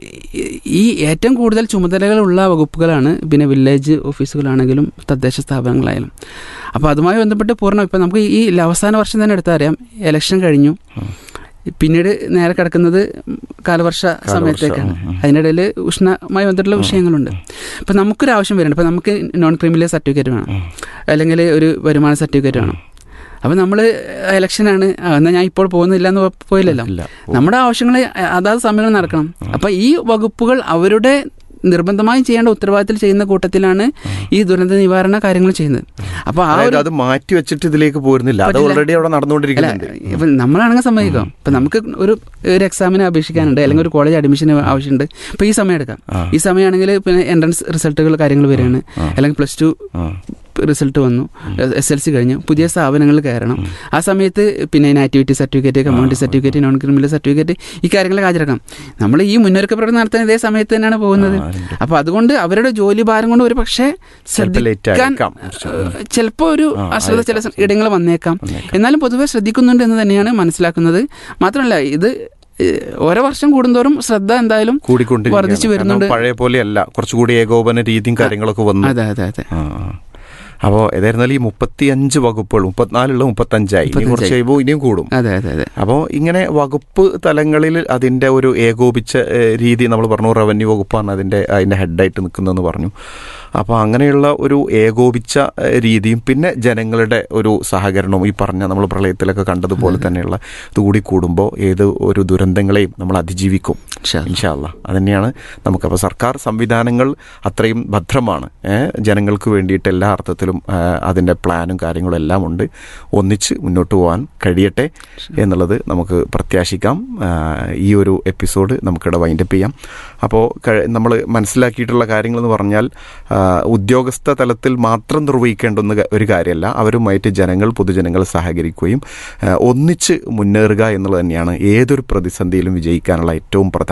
ഈ ഏറ്റവും കൂടുതൽ ചുമതലകളുള്ള വകുപ്പുകളാണ് പിന്നെ വില്ലേജ് ഓഫീസുകളാണെങ്കിലും തദ്ദേശ സ്ഥാപനങ്ങളായാലും അപ്പോൾ അതുമായി ബന്ധപ്പെട്ട് പൂർണ്ണം ഇപ്പം നമുക്ക് ഈ അവസാന വർഷം തന്നെ എടുത്താൽ അറിയാം ഇലക്ഷൻ കഴിഞ്ഞു പിന്നീട് നേരെ കിടക്കുന്നത് കാലവർഷ സമയത്തേക്കാണ് ഉം, ഉം. അതിനിടയിൽ ഉഷ്ണമായി ബന്ധപ്പെട്ടുള്ള വിഷയങ്ങളുണ്ട് അപ്പം നമുക്കൊരു ആവശ്യം വരുന്നുണ്ട് അപ്പം നമുക്ക് നോൺ ക്രിമിനൽ സർട്ടിഫിക്കറ്റ് വേണം അല്ലെങ്കിൽ ഒരു വരുമാന സർട്ടിഫിക്കറ്റ് വേണം അപ്പം നമ്മൾ ഇലക്ഷനാണ് ആ, എന്നാൽ ഞാൻ ഇപ്പോൾ പോകുന്നില്ല എന്ന് പോയില്ലല്ലോ ഇല്ല നമ്മുടെ ആവശ്യങ്ങൾ അതാത് സമയങ്ങൾ നടക്കണം അപ്പം ഈ വകുപ്പുകൾ അവരുടെ നിർബന്ധമായും ചെയ്യേണ്ട ഉത്തരവാദിത്തത്തിൽ ചെയ്യുന്ന കൂട്ടത്തിലാണ് ഈ ദുരന്ത നിവാരണ കാര്യങ്ങൾ ചെയ്യുന്നത് അപ്പോൾ ആ അതായത് ഒരു അത് മാറ്റി വെച്ചിട്ട് ഇതിലേക്ക് പോരുന്നില്ല അത് പറ്റില്ല. ഓൾറെഡി അവിടെ അല്ല നടന്നുകൊണ്ടിരിക്കുന്നുണ്ട് ഇപ്പം നമ്മളാണെങ്കിൽ സമ്മതിക്കാം ഇപ്പം നമുക്ക് ഒരു ഒരു എക്സാമിന് അപേക്ഷിക്കാനുണ്ട് അല്ലെങ്കിൽ ഒരു കോളേജ് അഡ്മിഷന് ആവശ്യമുണ്ട് ഇപ്പം ഈ സമയം എടുക്കാം ആ. ഈ സമയമാണെങ്കിൽ പിന്നെ എൻട്രൻസ് റിസൾട്ടുകൾ കാര്യങ്ങൾ വരികയാണ് ആ. അല്ലെങ്കിൽ പ്ലസ് ടു ആ. റിസൾട്ട് വന്നു എസ് എൽ സി കഴിഞ്ഞു പുതിയ സ്ഥാപനങ്ങളിൽ കയറണം ആ സമയത്ത് പിന്നെ activity certificate community certificate non criminal certificate ഈ കാര്യങ്ങളൊക്കെ ഹാജരാക്കാം നമ്മൾ ഈ മുന്നൊരുക്ക പ്രവർത്തനം നടത്തുന്ന ഇതേ സമയത്ത് തന്നെയാണ് പോകുന്നത് ആ, ഉണ്ട്. അപ്പോൾ അതുകൊണ്ട് അവരുടെ ജോലി ഭാരം കൊണ്ട് ഒരു പക്ഷേ ചിലപ്പോൾ late ശ്രദ്ധിക്കാൻ ആയേക്കാം. കുറച്ച്. ഉം. ചിലപ്പോൾ ഒരു ആ, അശ്രദ്ധ ചില ആയേക്കാം. ഇടങ്ങൾ വന്നേക്കാം വന്നേക്കാം. എന്നാലും പൊതുവെ ശ്രദ്ധിക്കുന്നുണ്ട് എന്ന് തന്നെയാണ് മനസ്സിലാക്കുന്നത് മാത്രമല്ല ഇത് ഏഹ്, ഓരോ വർഷം കൂടുന്തോറും ശ്രദ്ധ എന്തായാലും കൂടിക്കൊണ്ടിരിക്കുകയാണ്. വർദ്ധിച്ചു വരുന്നുണ്ട്. കാരണം പഴയ പോലെയല്ല കുറച്ചുകൂടി ഏകോപന രീതിയും കാര്യങ്ങളൊക്കെ വന്നു അതെ അതെ അതെ ആ, ആ. അപ്പോൾ ഏതായിരുന്നാലും ഈ മുപ്പത്തിയഞ്ച് വകുപ്പുകൾ മുപ്പത്തിനാലുള്ള മുപ്പത്തഞ്ചായി ഇനി കുറച്ച് മുപ്പത്തഞ്ചായി. കഴിയുമ്പോൾ ഇനിയും കൂടും അതെ അതെ അതെ അപ്പോൾ ഇങ്ങനെ വകുപ്പ് തലങ്ങളിൽ അതിൻ്റെ ഒരു ഏകോപിച്ച ഏഹ്, രീതി നമ്മൾ പറഞ്ഞു റവന്യൂ വകുപ്പാണ് അതിൻ്റെ അതിൻ്റെ ഹെഡായിട്ട് നിൽക്കുന്നതെന്ന് പറഞ്ഞു അപ്പോൾ അങ്ങനെയുള്ള ഒരു ഏകോപിച്ച ഏഹ്, രീതിയും പിന്നെ ജനങ്ങളുടെ ഒരു സഹകരണവും ഈ പറഞ്ഞ നമ്മൾ പ്രളയത്തിലൊക്കെ കണ്ടതുപോലെ തന്നെയുള്ള ഇതുകൂടി കൂടുമ്പോൾ ഏത് ഒരു ദുരന്തങ്ങളെയും നമ്മൾ അതിജീവിക്കും ഇൻഷാല്ല അതുതന്നെയാണ് നമുക്കപ്പോൾ സർക്കാർ സംവിധാനങ്ങൾ അത്രയും ഭദ്രമാണ് ഏ, ജനങ്ങൾക്ക് വേണ്ടിയിട്ട് എല്ലാ അർത്ഥത്തിലും ആ, അതിൻ്റെ പ്ലാനും കാര്യങ്ങളും എല്ലാം ഉണ്ട് ഒന്നിച്ച് മുന്നോട്ട് പോകാൻ കഴിയട്ടെ എന്നുള്ളത് നമുക്ക് പ്രത്യാശിക്കാം ആ, ഈ ഒരു എപ്പിസോഡ് നമുക്കിവിടെ വൈൻഡപ്പ് ചെയ്യാം അപ്പോൾ നമ്മൾ മനസ്സിലാക്കിയിട്ടുള്ള കാര്യങ്ങളെന്ന് പറഞ്ഞാൽ ആ, ഉദ്യോഗസ്ഥ തലത്തിൽ മാത്രം നിർവഹിക്കേണ്ടുന്ന ക- ഒരു കാര്യമല്ല അവരുമായിട്ട് ജനങ്ങൾ പൊതുജനങ്ങൾ സഹകരിക്കുകയും ആ, ഒന്നിച്ച് മുന്നേറുക എന്നുള്ളത് തന്നെയാണ് ഏതൊരു പ്രതിസന്ധിയിലും വിജയിക്കാനുള്ള ഏറ്റവും പ്രധാന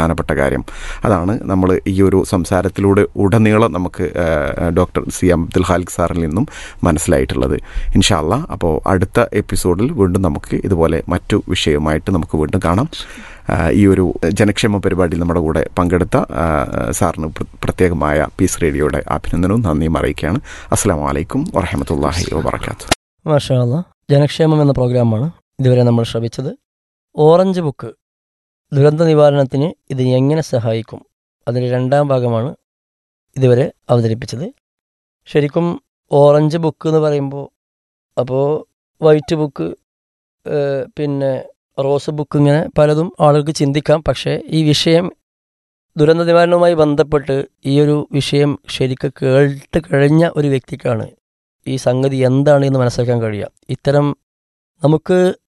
പ്രധാനപ്പെട്ട കാര്യം അതാണ് നമ്മൾ ഈ ഒരു സംസാരത്തിലൂടെ ഉടനീളം നമുക്ക് ആ, ഡോക്ടർ സി അബ്ദുൽ ഖാലിഖ് സാറിൽ നിന്നും മനസ്സിലായിട്ടുള്ളത് ഇൻഷാല്ല അപ്പോൾ അടുത്ത എപ്പിസോഡിൽ വീണ്ടും നമുക്ക് ഇതുപോലെ മറ്റു വിഷയവുമായിട്ട് നമുക്ക് വീണ്ടും കാണാം ആ, ഈ ഒരു ജനക്ഷേമ പരിപാടിയിൽ നമ്മുടെ കൂടെ പങ്കെടുത്ത ആ, സാറിന് പ്ര- പ്രത്യേകമായ പീസ് റേഡിയോയുടെ അഭിനന്ദനവും നന്ദിയും അറിയിക്കുകയാണ് അസ്സാം വലൈക്കും വറഹമത്തല്ലാഹി വാബർക്കാത്തു മാഷാല്ല ജനക്ഷേമം എന്ന പ്രോഗ്രാമാണ് ഇതുവരെ നമ്മൾ ശ്രമിച്ചത് ഓറഞ്ച് ബുക്ക് ദുരന്ത നിവാരണത്തിന് ഇത് എങ്ങനെ സഹായിക്കും അതിൻ്റെ രണ്ടാം ഭാഗമാണ് ഇതുവരെ അവതരിപ്പിച്ചത് ശരിക്കും ഓറഞ്ച് ബുക്ക് എന്ന് പറയുമ്പോൾ അപ്പോൾ വൈറ്റ് ബുക്ക് ഏഹ്, പിന്നെ റോസ് ബുക്ക് ഇങ്ങനെ പലതും ആളുകൾക്ക് ചിന്തിക്കാം പക്ഷേ ഈ വിഷയം ദുരന്ത നിവാരണവുമായി ബന്ധപ്പെട്ട് ഈ ഒരു വിഷയം ശരിക്കും കേട്ട് കഴിഞ്ഞ ഒരു വ്യക്തിക്കാണ് ഈ സംഗതി എന്താണ് എന്ന് മനസ്സിലാക്കാൻ കഴിയുക ഇത്തരം നമുക്ക്